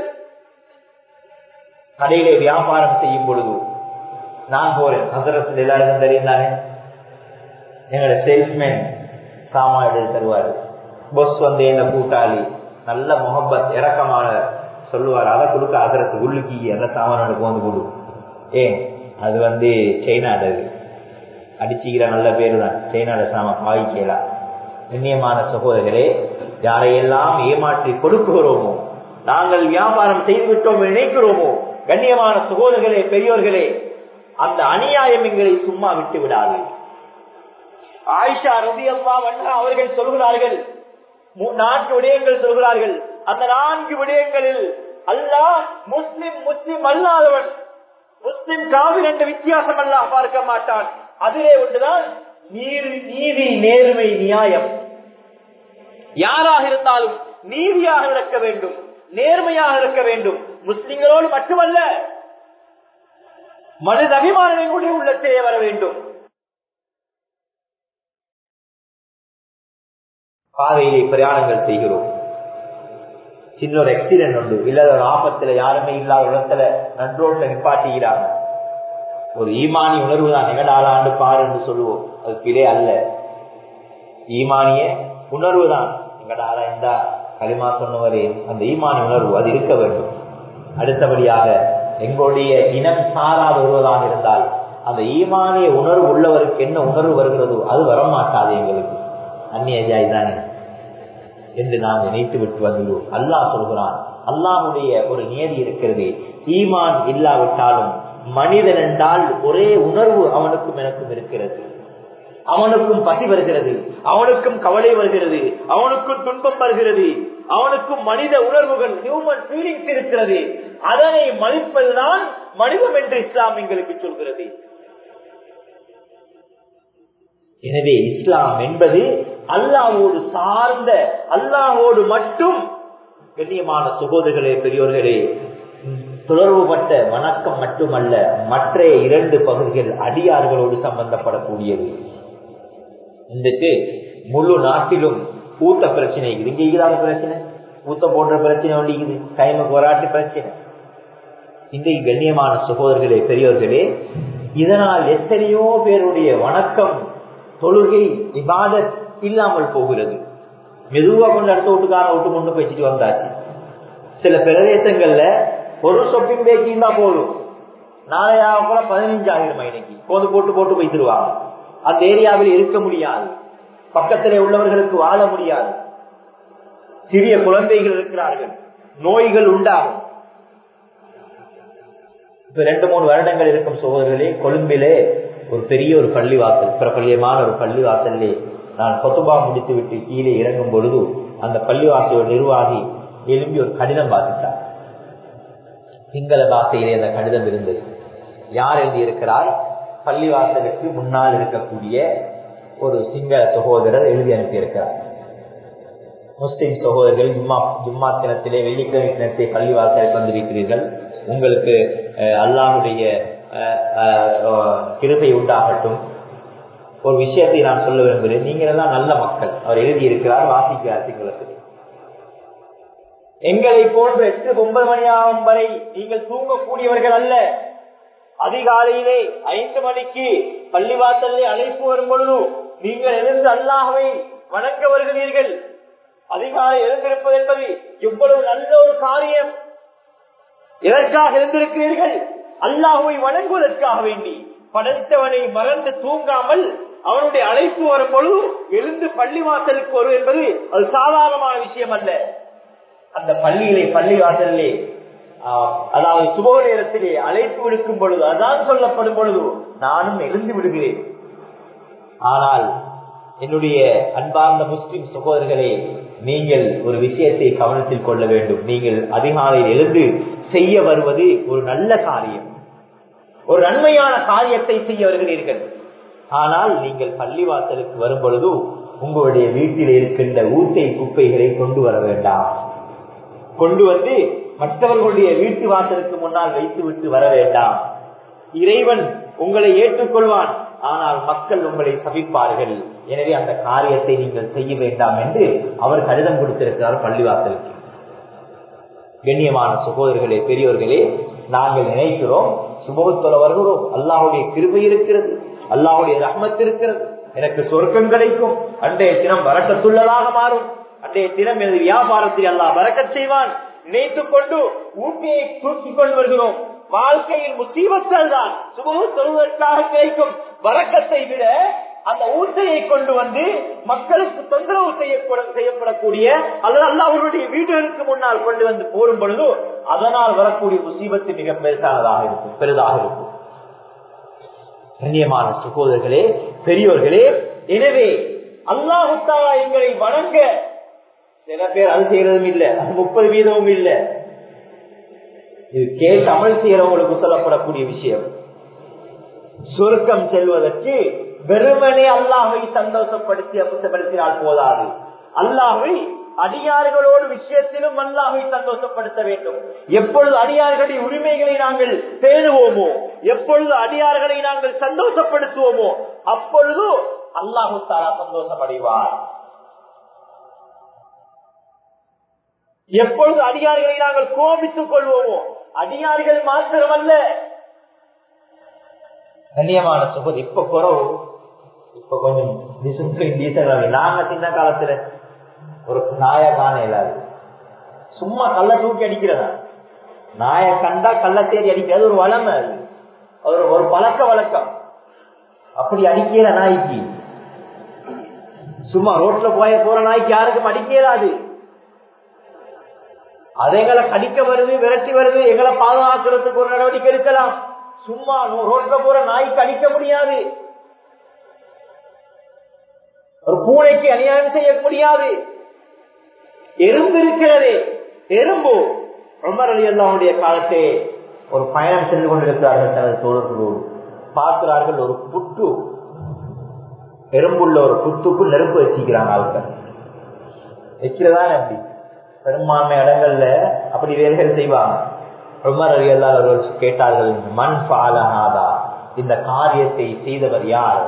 கடையிலே வியாபாரம் செய்யும் பொழுது நான் போறேன் ஹசரத்தில் எல்லாருக்கும் தெரியும் தானே எங்களோட சேல்ஸ்மேன் சாமா எடுத்து தருவாரு பொஸ் வந்து எங்க கூட்டாளி நல்ல முகப்பத் இறக்கமான சொல்லுவார் அதை கொடுக்க ஹசரத்து உள்ளுக்கி அந்த சாமானோட போந்து கொடு ஏன் அது வந்து சைனாடு அடிச்சுக்கிற நல்ல பேரு தான் சைனாட சாமா பாவிக்கலாம் கண்ணியமான சகோதரர்களே யாரையெல்லாம் ஏமாற்றி கொடுக்குகிறோமோ நாங்கள் வியாபாரம் செய்துவிட்டோம் நினைக்கிறோமோ கண்ணியமான சகோதரர்களே பெரியோர்களே அந்த அநியாயம் எங்களை சும்மா விட்டு விடாது ஆயிஷா ரவி அல்லா அவர்கள் சொல்கிறார்கள் நான்கு விடயங்கள் சொல்கிறார்கள் அந்த நான்கு விடயங்களில் அல்லாஹ் முஸ்லிம் முஸ்லிம் அல்லாதவன் முஸ்லிம் காவிர் என்ற வித்தியாசம் அல்ல பார்க்க மாட்டான் அதிலே ஒன்றுதான் நீதி நேர்மை நியாயம் யாராக இருந்தாலும் நீதியாக இருக்க வேண்டும் நேர்மையாக இருக்க வேண்டும் முஸ்லிம்களோடு மட்டுமல்ல மனித அபிமானம் கூட உள்ளத்திலே வர வேண்டும் பாதையிலே பிரயாணங்கள் செய்கிறோம் சின்ன ஒரு ஆக்சிடென்ட் உண்டு இல்லாத ஒரு ஆபத்துல யாருமே இல்லாத இடத்துல நன்றோட்ல நிப்பாட்டுகிறாங்க ஒரு ஈமானி உணர்வு தான் எங்கட ஆண்டு பாரு என்று சொல்லுவோம் அது பிழை அல்ல ஈமானிய உணர்வு தான் எங்கட ஆளா இருந்தா களிமா சொன்னவரே அந்த ஈமானி உணர்வு அது இருக்க வேண்டும் அடுத்தபடியாக எங்களுடைய இனம் சாராத ஒருவராக இருந்தால் அந்த ஈமானிய உணர்வு உள்ளவருக்கு என்ன உணர்வு வருகிறதோ அது வரமாட்டாது எங்களுக்கு அந்நிய ஜாய் தானே என்று நாம் நினைத்து விட்டு வந்துள்ளோம் அல்லாஹ் சொல்கிறான் அல்லாஹுடைய ஒரு நியதி இருக்கிறது ஈமான் இல்லாவிட்டாலும் மனிதன் என்றால் ஒரே உணர்வு அவனுக்கும் எனக்கும் இருக்கிறது அவனுக்கும் பசி வருகிறது அவனுக்கும் கவலை வருகிறது அவனுக்கும் துன்பம் வருகிறது அவனுக்கும் மனித உணர்வுகள் ஹியூமன் ஃபீலிங்ஸ் இருக்கிறது அதனை மதிப்பதுதான் மனிதம் என்று இஸ்லாம் எங்களுக்கு சொல்கிறது எனவே இஸ்லாம் என்பது அல்லாவோடு சார்ந்த அல்லாவோடு மட்டும் கண்ணியமான சகோதரர்களே பெரியோர்களே தொடர்புபட்ட வணக்கம் மட்டுமல்ல மற்ற இரண்டு பகுதிகள் அடியார்களோடு சம்பந்தப்படக்கூடியது இன்றைக்கு முழு நாட்டிலும் ஊத்த பிரச்சனை இங்க இல்லாத பிரச்சனை ஊத்த போன்ற பிரச்சனை ஒன்றிக்குது டைமுக்கு வராட்டு பிரச்சனை இன்றைக்கு கண்ணியமான சகோதரர்களே பெரியோர்களே இதனால் எத்தனையோ பேருடைய வணக்கம் தொழுகை இபாதத் இல்லாமல் போகிறது மெதுவா கொண்டு அடுத்த வீட்டுக்காரன் விட்டு கொண்டு வச்சுட்டு வந்தாச்சு சில பிரதேசங்கள்ல ஒரு ஷாப்பிங் பேக்கிங் தான் போதும் நாளையா கூட பதினஞ்சாயிரம் இன்னைக்கு கோது போட்டு போட்டு வைத்திருவாங்க அந்த ஏரியாவில் இருக்க முடியாது பக்கத்திலே உள்ளவர்களுக்கு வாழ முடியாது சிறிய குழந்தைகள் இருக்கிறார்கள் நோய்கள் உண்டாகும் இப்ப ரெண்டு மூணு வருடங்கள் இருக்கும் சோதர்களே கொழும்பிலே ஒரு பெரிய ஒரு பள்ளிவாசல் பிரபல்யமான ஒரு பள்ளிவாசல்லே நான் கொத்துபா முடித்து விட்டு கீழே இறங்கும் பொழுது அந்த பள்ளிவாசலோட நிர்வாகி எழும்பி ஒரு கடிதம் வாசித்தார் சிங்கள பாஷையிலே அந்த கடிதம் இருந்தது யார் எழுதியிருக்கிறார் பள்ளிவாசலுக்கு முன்னால் இருக்கக்கூடிய ஒரு சிங்கள சகோதரர் எழுதி அனுப்பியிருக்கிறார் முஸ்லிம் சகோதரர்கள் ஜும்மா ஜும்மா தினத்திலே வெள்ளிக்கிழமை தினத்தை பள்ளிவாசலுக்கு வந்திருக்கிறீர்கள் உங்களுக்கு அல்லாஹுடைய கிருபை உண்டாகட்டும் ஒரு விஷயத்தை நான் சொல்ல விரும்புகிறேன் நீங்கள் எல்லாம் நல்ல மக்கள் அவர் எழுதியிருக்கிறார் வாசிக்கிறார் சிங்களத்தில் எங்களை போன்ற எட்டு ஒன்பது மணி ஆகும் வரை நீங்கள் தூங்கக்கூடியவர்கள் அல்ல அதிகாலையிலே ஐந்து மணிக்கு பள்ளிவாசலே அழைப்பு வரும் பொழுது நீங்கள் எழுந்து அல்லாஹவை வணங்க வருகிறீர்கள் அதிகாலை எழுந்திருப்பது என்பது எவ்வளவு நல்ல ஒரு காரியம் எதற்காக எழுந்திருக்கிறீர்கள் அல்லாஹுவை வணங்குவதற்காக வேண்டி படைத்தவனை மறந்து தூங்காமல் அவனுடைய அழைப்பு வரும் பொழுது எழுந்து பள்ளி வாசலுக்கு வரும் என்பது அது சாதாரணமான விஷயம் அல்ல அந்த பள்ளியிலே பள்ளி வாசலிலே அதாவது சுப நேரத்திலே அழைப்பு விடுக்கும் பொழுது அதான் சொல்லப்படும் பொழுது நானும் எழுந்து விடுகிறேன் ஆனால் என்னுடைய அன்பார்ந்த முஸ்லிம் சகோதரர்களே நீங்கள் ஒரு விஷயத்தை கவனத்தில் கொள்ள வேண்டும் நீங்கள் அதிகாலையில் எழுந்து செய்ய வருவது ஒரு நல்ல காரியம் ஒரு நன்மையான காரியத்தை செய்ய வருகிறீர்கள் ஆனால் நீங்கள் பள்ளிவாசலுக்கு வரும் பொழுது உங்களுடைய வீட்டில் இருக்கின்ற ஊட்டை குப்பைகளை கொண்டு வர வேண்டாம் கொண்டு வந்து மற்றவர்களுடைய வீட்டு வாசலுக்கு முன்னால் வைத்து விட்டு வர வேண்டாம் இறைவன் உங்களை ஏற்றுக்கொள்வான் ஆனால் மக்கள் உங்களை சபிப்பார்கள் எனவே அந்த காரியத்தை நீங்கள் செய்ய வேண்டாம் என்று அவர் கடிதம் கொடுத்திருக்கிறார் பள்ளிவாசலுக்கு கண்ணியமான சகோதரர்களே பெரியோர்களே நாங்கள் நினைக்கிறோம் சுபகத்தொல வருகிறோம் அல்லாஹுடைய கிருபை இருக்கிறது அல்லாஹுடைய ரஹ்மத் இருக்கிறது எனக்கு சொர்க்கம் கிடைக்கும் அன்றைய தினம் வரக்கத்துள்ளதாக மாறும் அன்றைய தினம் எனது வியாபாரத்தில் அல்லாஹ் வரக்கச் செய்வான் நினைத்துக் கொண்டு ஊட்டியை தூக்கிக் கொண்டு வருகிறோம் வாழ்க்கையில் முசீபத்தல் தான் சுபகு தொழுவதற்காக கிடைக்கும் வரக்கத்தை விட அந்த ஊட்டையை கொண்டு வந்து மக்களுக்கு தொந்தரவு செய்யப்படக்கூடிய அல்லது அல்ல அவருடைய வீடுகளுக்கு முன்னால் கொண்டு வந்து போரும் பொழுது அதனால் வரக்கூடிய முசீபத்து மிக பெருசானதாக இருக்கும் பெரிதாக இருக்கும் கண்ணியமான சகோதரர்களே பெரியோர்களே எனவே அல்லாஹுத்தாலா எங்களை வணங்க சில பேர் அது செய்யறதும் இல்லை அது முப்பது வீதமும் இல்லை இது கேட்டு அமல் செய்யறவங்களுக்கு சொல்லப்படக்கூடிய விஷயம் சுருக்கம் செல்வதற்கு வெறுமனே அல்லாஹை சந்தோஷப்படுத்தி அமுத்தப்படுத்தினால் போதாது அல்லாஹை அடியார்களோடு விஷயத்திலும் அல்லாஹை சந்தோஷப்படுத்த வேண்டும் எப்பொழுது அடியார்களுடைய உரிமைகளை நாங்கள் பேணுவோமோ எப்பொழுது அடியார்களை நாங்கள் சந்தோஷப்படுத்துவோமோ அப்பொழுது அல்லாஹு தாரா சந்தோஷம் அடைவார் எப்பொழுது அடியார்களை நாங்கள் கோபித்துக் கொள்வோமோ அடியார்கள் மாத்திரமல்ல கண்ணியமான சுகத் இப்ப குறவு இப்ப கொஞ்சம் டிசிப்ளின் டீசல் நாங்க சின்ன காலத்துல ஒரு நாய காண இல்லாது சும்மா கல்ல தூக்கி அடிக்கிறதா நாய கண்டா கள்ள தேடி அடிக்கிறது ஒரு வளமை அது ஒரு ஒரு பழக்க வழக்கம் அப்படி அடிக்கல நாய்க்கு சும்மா ரோட்ல போய போற நாய்க்கு யாருக்கும் அடிக்கலாது அது எங்களை கடிக்க வருது விரட்டி வருது எங்களை பாதுகாக்கிறதுக்கு ஒரு நடவடிக்கை எடுக்கலாம் சும்மா ரோட்ல போற நாய்க்கு அடிக்க முடியாது ஒரு பூனைக்கு அநியாயம் செய்ய முடியாது எறும்பு இருக்கிறது எறும்பு உமர் அலி அல்லாவுடைய காலத்தே ஒரு பயணம் சென்று கொண்டிருக்கிறார்கள் தனது தோழர்களோடு பார்க்கிறார்கள் ஒரு புட்டு எறும்புள்ள ஒரு புத்துக்கு நெருப்பு வச்சுக்கிறாங்க ஆட்கள் வைக்கிறதா எப்படி பெரும்பான்மை இடங்கள்ல அப்படி வேலைகள் செய்வாங்க உமர் அலி அல்லா அவர்கள் கேட்டார்கள் மண் பாலனாதா இந்த காரியத்தை செய்தவர் யார்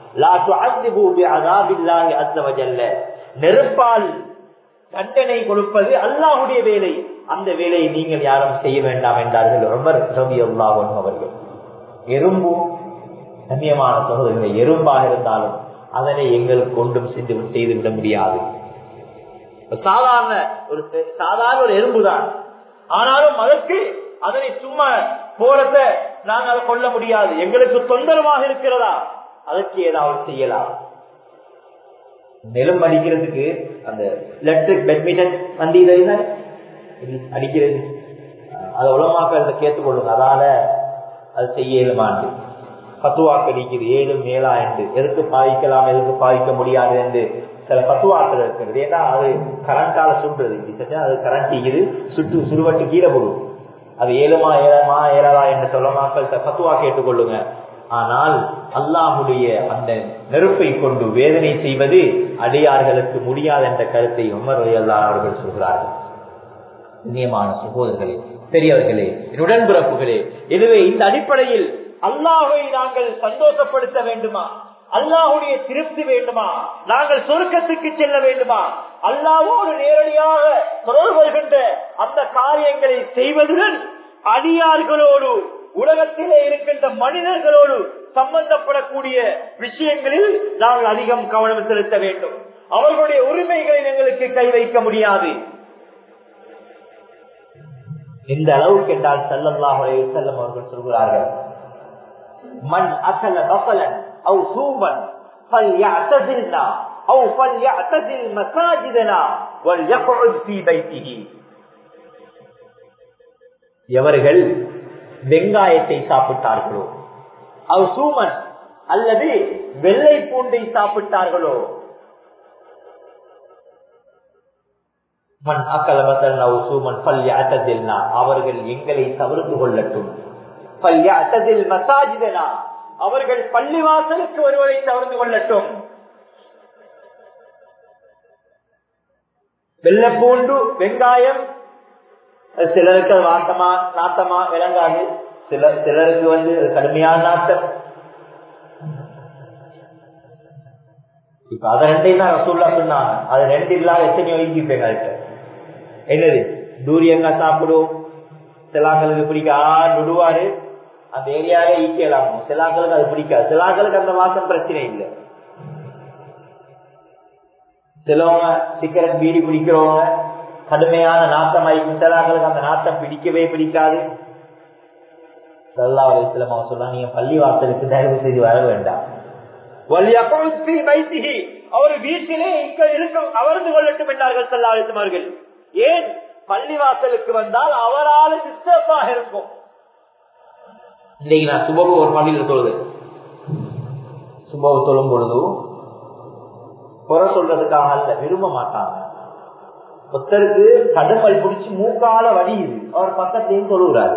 நெருப்பால் தண்டனை கொடுப்பது அல்லாஹுடைய வேலை அந்த வேலையை நீங்கள் யாரும் செய்ய வேண்டாம் என்றார்கள் உமர் ரவி அல்லாஹன் அவர்கள் எறும்பு கண்ணியமான சகோதரர்களை எறும்பாக இருந்தாலும் அதனை எங்களுக்கு கொண்டும் சென்று செய்துவிட முடியாது சாதாரண ஒரு சாதாரண ஒரு எறும்புதான் ஆனாலும் அதற்கு அதனை சும்மா போறத நாங்கள் கொள்ள முடியாது எங்களுக்கு தொந்தரவாக இருக்கிறதா அதற்கு ஏதாவது செய்யலாம் நிலம் அடிக்கிறதுக்கு அந்த எலக்ட்ரிக் பேட்மிண்டன் வண்டி இதை அடிக்கிறது அதை உலமாக்கள் கேட்டுக்கொள்ளுங்க அதால அது செய்ய இயலுமாண்டு பத்துவாக்கள் அடிக்குது ஏழும் மேலா என்று எதுக்கு பாதிக்கலாம் எதுக்கு பாதிக்க முடியாது என்று சில பத்துவாக்கள் இருக்கிறது ஏன்னா அது கரண்டால சுடுறது அது கரண்ட் ஈக்குது சுட்டு சுடுவட்டு கீழே போடும் அது ஏழுமா ஏழமா ஏழலா என்று சொல்ல மக்கள் பத்துவா கேட்டுக்கொள்ளுங்க ஆனால் அல்லாஹுடைய அந்த நெருப்பை கொண்டு வேதனை செய்வது அடியார்களுக்கு முடியாது என்ற கருத்தை உமர் அல்லா அவர்கள் சொல்கிறார்கள் நியமான சகோதரர்களே பெரியவர்களே உடன்பிறப்புகளே எனவே இந்த அடிப்படையில் அல்லாஹை நாங்கள் சந்தோஷப்படுத்த வேண்டுமா அல்லாஹுடைய திருப்தி வேண்டுமா நாங்கள் சொர்க்கத்துக்கு செல்ல வேண்டுமா அல்லாவோடு நேரடியாக தொடர்பு வருகின்ற அந்த காரியங்களை செய்வதுடன் அடியார்களோடு உலகத்திலே இருக்கின்ற மனிதர்களோடு சம்பந்தப்படக்கூடிய விஷயங்களில் நாங்கள் அதிகம் கவனம் செலுத்த வேண்டும் அவர்களுடைய உரிமைகளை எங்களுக்கு கை வைக்க முடியாது இந்த அளவுக்கு என்றால் செல்லல்லாஹ் செல்லம் அவர்கள் சொல்கிறார்கள் மண் அசல பசலன் அவு சூமன் فليعتزلنا او فليعتزل مساجدنا وليقعد في بيته எவர்கள் வெங்காயத்தை சாப்பிட்டார்களோ அவ் சூமன் அல்லது வெள்ளை பூண்டை சாப்பிட்டார்களோ மண் அக்கலமத்தன் அவ் சூமன் பல்யாத்ததில்னா அவர்கள் எங்களை தவிர்த்து கொள்ளட்டும் பல்யாத்ததில் மசாஜிதனா அவர்கள் பள்ளிவாசலுக்கு ஒருவரை தவிர்த்து கொள்ளட்டும் வெள்ளப்பூண்டு வெங்காயம் சிலருக்கு அது வாட்டமா நாட்டமா விளங்காது சிலர் சிலருக்கு வந்து கடுமையான நாட்டம் இப்ப அதை ரெண்டையும் தான் ரசூல்லா சொன்னாங்க அது ரெண்டு இல்லாத எத்தனையோ ஈக்கிப்பேங்க அதுக்கு என்னது தூரியங்க சாப்பிடும் சிலாக்களுக்கு பிடிக்க ஆ நுடுவாரு அந்த ஏரியாவே ஈக்கலாம் சிலாக்களுக்கு அது பிடிக்காது சிலாக்களுக்கு அந்த வாசம் பிரச்சனை இல்லை சிலவங்க சிகரெட் பீடி பிடிக்கிறவங்க கடுமையான நாட்டம் ஆயிக்கும் சிலாக்களுக்கு அந்த நாட்டம் பிடிக்கவே பிடிக்காது சல்லா அலிஸ்லாம் அவங்க சொல்ல நீங்க பள்ளி வாசலுக்கு தயவு செய்து வர வேண்டாம் அவர் வீட்டிலே இருக்க அமர்ந்து கொள்ளட்டும் என்றார்கள் சல்லா அலிஸ்மார்கள் ஏன் பள்ளி வாசலுக்கு வந்தால் அவரால் டிஸ்டர்பாக இருக்கும் இன்னைக்கு நான் சுபகு ஒரு பள்ளியில் தொழுது சுபகு தொழும் பொழுது குறை சொல்றதுக்காக அல்ல விரும்ப மாட்டாங்க ஒருத்தருக்கு கடுமல் பிடிச்சு மூக்கால வடியுது அவர் பக்கத்தையும் தொழுகிறாரு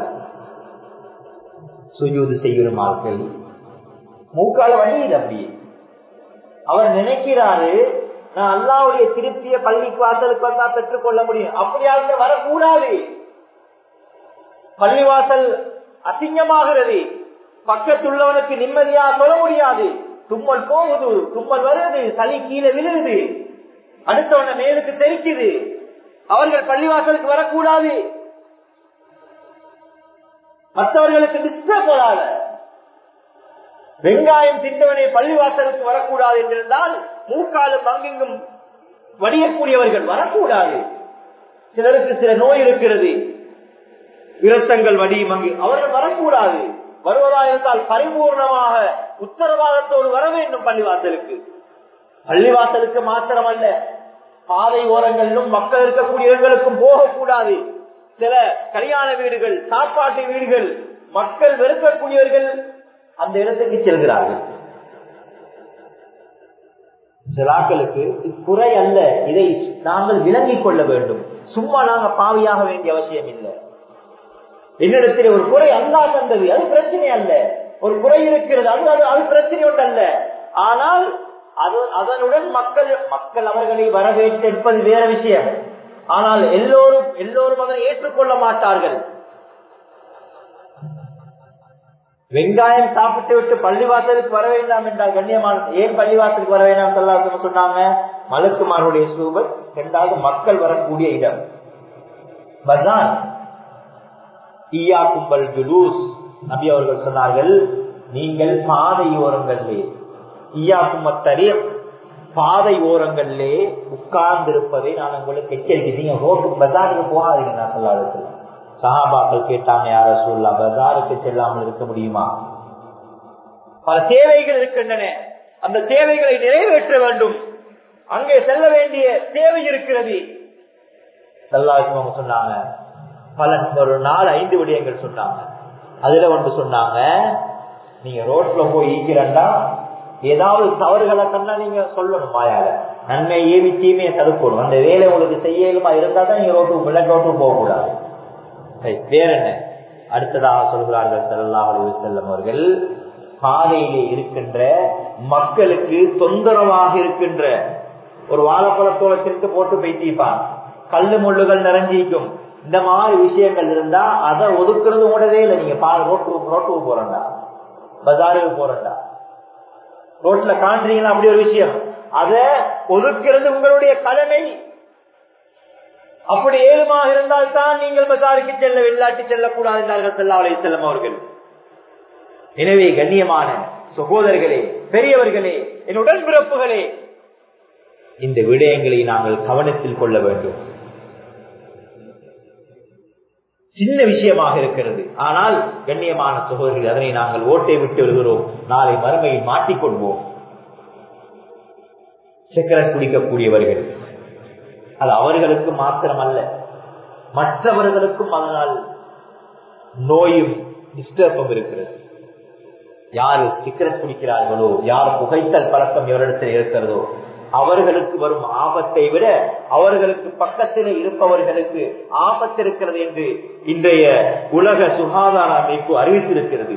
சுஜூது செய்யும் ஆட்கள் மூக்கால வடியுது அப்படியே அவர் நினைக்கிறாரு நான் அல்லாவுடைய திருப்திய பள்ளிக்கு வாசலுக்கு வந்தா பெற்றுக் கொள்ள முடியும் அப்படியாக வரக்கூடாது பள்ளிவாசல் அசிங்கமாகிறது பக்கத்துள்ளவனுக்கு நிம்மதியா சொல்ல முடியாது தும்மல் போகுது தும்மல் வருது சளி கீழே விழுது அடுத்தவன மேலுக்கு தெரிக்குது அவர்கள் பள்ளிவாசலுக்கு வரக்கூடாது மற்றவர்களுக்கு டிஸ்டர்ப் வராத வெங்காயம் தின்றவனை பள்ளிவாசலுக்கு வரக்கூடாது என்றிருந்தால் மூக்காலும் அங்கெங்கும் வடியக்கூடியவர்கள் வரக்கூடாது சிலருக்கு சில நோய் இருக்கிறது விரத்தங்கள் வடியும் அங்கு அவர்கள் வரக்கூடாது வருவதாக இருந்தால் பரிபூர்ணமாக உத்தரவாதத்தோடு வர வேண்டும் பள்ளிவாசலுக்கு பள்ளிவாசலுக்கு மாத்திரம் அல்ல பாதை ஓரங்களிலும் மக்கள் இருக்கக்கூடிய இடங்களுக்கும் போகக்கூடாது சில கல்யாண வீடுகள் சாப்பாட்டு வீடுகள் மக்கள் வெறுக்கக்கூடியவர்கள் அந்த இடத்துக்கு செல்கிறார்கள் சிலாக்களுக்கு குறை அல்ல இதை நாங்கள் விளங்கிக் கொள்ள வேண்டும் சும்மா நாங்க பாவியாக வேண்டிய அவசியம் இல்லை என்னிடத்தில் ஒரு குறை அல்லா தந்தது அது பிரச்சனை அல்ல ஒரு குறை இருக்கிறது அது அது அது பிரச்சனை ஒன்று அல்ல ஆனால் அது அதனுடன் மக்கள் மக்கள் அவர்களை வரவேற்பது வேற விஷயம் ஆனால் எல்லோரும் எல்லோரும் அதனை ஏற்றுக்கொள்ள மாட்டார்கள் வெங்காயம் சாப்பிட்டு விட்டு பள்ளிவாசலுக்கு வர வேண்டாம் என்றால் கண்ணியமான ஏன் பள்ளிவாசலுக்கு வர வேண்டாம் சொல்லாத சொன்னாங்க மலக்குமாருடைய சூபத் இரண்டாவது மக்கள் வரக்கூடிய இடம் பசான் ஈயா கும்பல் ஜுலூஸ் நபி அவர்கள் சொன்னார்கள் நீங்கள் பாதை ஓரங்களிலே ஈயா கும்பத்தறி பாதை ஓரங்களிலே உட்கார்ந்து இருப்பதை நான் உங்களுக்கு எச்சரிக்கை நீங்க ரோட்டு பஜாருக்கு போகாதீங்க நான் சொல்லாத சொல்ல சஹாபாக்கள் கேட்டாங்க யார சொல்லா பஜாருக்கு செல்லாமல் இருக்க முடியுமா பல தேவைகள் இருக்கின்றன அந்த தேவைகளை நிறைவேற்ற வேண்டும் அங்கே செல்ல வேண்டிய தேவை இருக்கிறது சொன்னாங்க பல ஒரு நாலு ஐந்து விடயங்கள் சொன்னாங்க அதுல ஒன்று சொன்னாங்க நீங்க ரோட்ல போய் ஈக்கிறண்டா ஏதாவது தவறுகளை கண்டா நீங்க சொல்லணும் மாயால நன்மை ஏவி தீமையை தடுக்கணும் அந்த வேலை உங்களுக்கு செய்யலுமா இருந்தா தான் நீங்க ரோட்டுக்கு பிள்ளை ரோட்டுக்கு போகக்கூடாது வேற என்ன அடுத்ததாக சொல்கிறார்கள் செல்லல்லாஹ் செல்லம் அவர்கள் பாதையிலே இருக்கின்ற மக்களுக்கு தொந்தரவாக இருக்கின்ற ஒரு வாழைப்பழத்தோட திருட்டு போட்டு பைத்திப்பான் கல்லு முள்ளுகள் நிறைஞ்சிக்கும் இந்த மாதிரி விஷயங்கள் இருந்தா அதை ஒதுக்குறது கூடவே இல்லை நீங்க பா ரோட்டு ரோட்டுக்கு போறண்டா பஜாருக்கு போறண்டா ரோட்ல காண்றீங்களா அப்படி ஒரு விஷயம் அத ஒதுக்கிறது உங்களுடைய கடமை அப்படி ஏழுமாக இருந்தால் தான் நீங்கள் பசாருக்கு செல்ல வெள்ளாட்டி செல்லக்கூடாது என்றார்கள் செல்லா அலை செல்லம் அவர்கள் எனவே கண்ணியமான சகோதரர்களே பெரியவர்களே என் உடன்பிறப்புகளே இந்த விடயங்களை நாங்கள் கவனத்தில் கொள்ள வேண்டும் சின்ன விஷயமாக இருக்கிறது ஆனால் கண்ணியமான சகோதரர்கள் அதனை நாங்கள் ஓட்டை விட்டு வருகிறோம் நாளை மறுமையில் மாட்டிக்கொள்வோம் சிக்கரன் குடிக்கக்கூடியவர்கள் அது அவர்களுக்கு மாத்திரமல்ல மற்றவர்களுக்கும் அதனால் நோயும் டிஸ்டர்பும் இருக்கிறது யாரு சிக்கரன் குடிக்கிறார்களோ யார் புகைத்தல் பழக்கம் எவரிடத்தில் இருக்கிறதோ அவர்களுக்கு வரும் ஆபத்தை விட அவர்களுக்கு பக்கத்தில் இருப்பவர்களுக்கு ஆபத்து இருக்கிறது என்று இன்றைய உலக சுகாதார அமைப்பு அறிவித்திருக்கிறது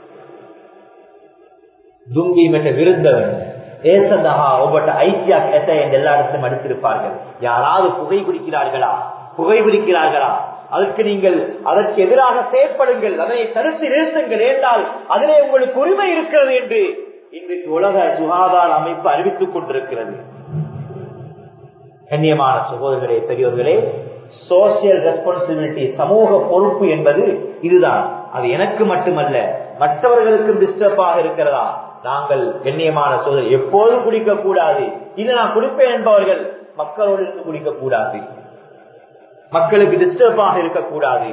துங்கி மெட்ட விருந்தவன் ஏசந்தகா ஒவ்வொரு ஐக்கியா எத்த என்று எல்லா இடத்திலும் அடித்திருப்பார்கள் யாராவது புகை குடிக்கிறார்களா புகை பிடிக்கிறார்களா அதற்கு நீங்கள் அதற்கு எதிராக செயற்படுங்கள் அதனை தடுத்து நிறுத்துங்கள் என்றால் அதிலே உங்களுக்கு உரிமை இருக்கிறது என்று இன்றைக்கு உலக சுகாதார அமைப்பு அறிவித்துக் கொண்டிருக்கிறது கண்ணியமான சகோதரர்களே பெரியவர்களே சோசியல் ரெஸ்பான்சிபிலிட்டி சமூக பொறுப்பு என்பது இதுதான் அது எனக்கு மட்டுமல்ல மற்றவர்களுக்கும் டிஸ்டர்பாக இருக்கிறதா நாங்கள் கண்ணியமான சோதனை எப்போதும் குடிக்க கூடாது இது நான் குடிப்பேன் என்பவர்கள் மக்களோடு இருந்து குடிக்க கூடாது மக்களுக்கு டிஸ்டர்பாக இருக்கக்கூடாது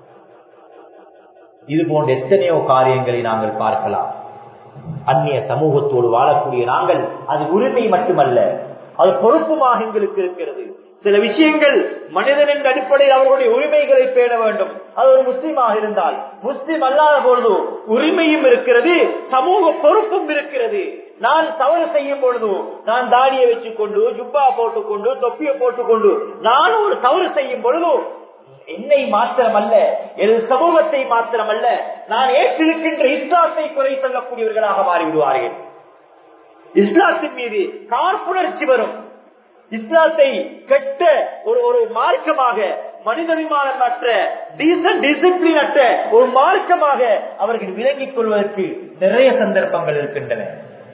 இது போன்ற எத்தனையோ காரியங்களை நாங்கள் பார்க்கலாம் அந்நிய சமூகத்தோடு வாழக்கூடிய நாங்கள் அது உரிமை மட்டுமல்ல அது பொறுப்புமாக எங்களுக்கு இருக்கிறது சில விஷயங்கள் மனிதன் என்ற அடிப்படையில் அவர்களுடைய உரிமைகளை பேண வேண்டும் அது ஒரு முஸ்லீமாக இருந்தால் முஸ்லீம் அல்லாத பொழுது உரிமையும் இருக்கிறது சமூக பொறுப்பும் இருக்கிறது நான் தவறு செய்யும் பொழுது நான் தாடியை வச்சுக்கொண்டு ஜுப்பா போட்டுக்கொண்டு தொப்பியை போட்டுக்கொண்டு நான் ஒரு தவறு செய்யும் பொழுது என்னை மாத்திரமல்ல எனது சமூகத்தை மாத்திரமல்ல நான் ஏற்றிருக்கின்ற இஸ்லாத்தை குறை சொல்லக்கூடியவர்களாக மாறிவிடுவார்கள் இஸ்லாத்தின் மீது காழ்ப்புணர்ச்சி வரும் இஸ்லாத்தை கெட்ட ஒரு ஒரு மார்க்கமாக மனிதவிமானம் அற்ற டீசன்ட் டிசிப்ளின் அற்ற ஒரு மார்க்கமாக அவர்கள் விளங்கிக் கொள்வதற்கு நிறைய சந்தர்ப்பங்கள் இருக்கின்றன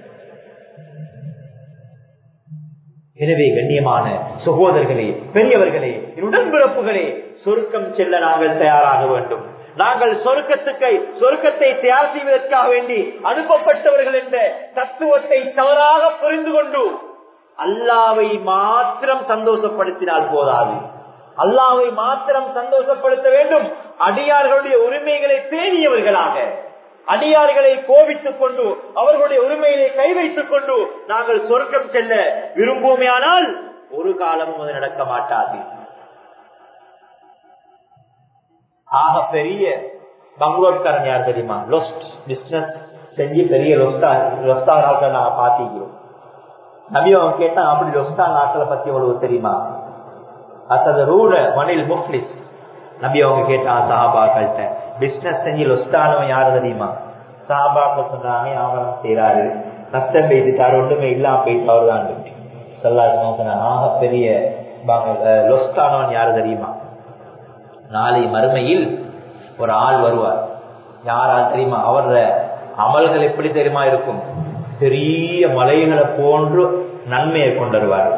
எனவே கண்ணியமான சகோதரர்களே பெரியவர்களே உடன்பிறப்புகளே சொருக்கம் செல்ல நாங்கள் தயாராக வேண்டும் நாங்கள் சொருக்கத்துக்கு சொருக்கத்தை தயார் செய்வதற்காக வேண்டி அனுப்பப்பட்டவர்கள் என்ற தத்துவத்தை தவறாக புரிந்து கொண்டு அல்லாவை மாத்திரம் சந்தோஷப்படுத்தினால் போதாது அல்லாவை மாத்திரம் சந்தோஷப்படுத்த வேண்டும் அடியார்களுடைய உரிமைகளை பேணியவர்களாக அடியார்களை கோபித்துக் கொண்டு அவர்களுடைய உரிமையை கை வைத்துக் கொண்டு நாங்கள் சொர்க்கம் செல்ல விரும்புவோமையானால் ஒரு காலமும் அது நடக்க மாட்டாது ஆக பெரிய பங்களூர்காரன் யார் தெரியுமா லொஸ்ட் பிசினஸ் செஞ்சு பெரிய லொஸ்டா லொஸ்டா நாட்கள் நாங்க பாத்திக்கிறோம் நபி அவன் கேட்டா அப்படி லொஸ்டா நாட்களை பத்தி எவ்வளவு தெரியுமா அசத ரூட மணில் முஃப்லிஸ் நபி அவங்க கேட்டான் சஹாபாக்கள்கிட்ட பிசினஸ் செஞ்சு லொஸ்டானவன் யாரு தெரியுமா சஹாபாக்கள் சொன்னாங்க வியாபாரம் செய்யறாரு நஷ்டம் பெய்துட்டாரு ஒண்ணுமே இல்லாம போயிட்டு அவர்தான் சொல்லாச்சு சொன்னாங்க ஆக பெரிய லொஸ்டானவன் யாரு தெரியுமா நாளை மறுமையில் ஒரு ஆள் வருவார் யாரால் தெரியுமா அவர அமல்கள் எப்படி தெரியுமா இருக்கும் பெரிய மலைகளை போன்று நன்மையை கொண்டு வருவார்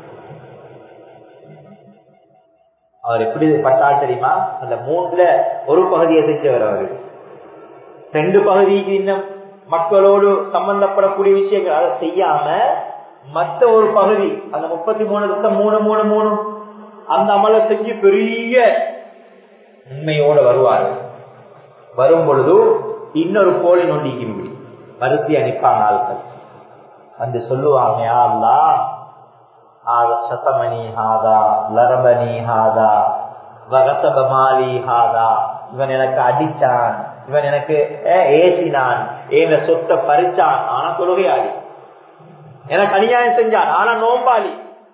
அவர் எப்படி பட்டால் தெரியுமா அந்த மூணுல ஒரு பகுதியை செஞ்சவர் அவர் ரெண்டு பகுதிக்கு இன்னும் மக்களோடு சம்பந்தப்படக்கூடிய விஷயங்கள் அதை செய்யாம மற்ற ஒரு பகுதி அந்த முப்பத்தி மூணு லட்சம் மூணு மூணு மூணு அந்த அமலை செஞ்சு பெரிய உண்மையோட வருவார் வரும் பொழுது இன்னொரு கோழி நொண்டிக்கும் இப்படி வருத்தி அனுப்பாங்க ஆட்கள் வந்து சொல்லுவாங்க அல்லா சதமணி ஹாதா லரபனி ஹாதா வகசபமாலி ஹாதா இவன் எனக்கு அடிச்சான் இவன் எனக்கு ஏசினான் என் சொத்தை பறிச்சான் ஆனா தொழுகையாளி எனக்கு அநியாயம் செஞ்சான் ஆனா நோம்பாளி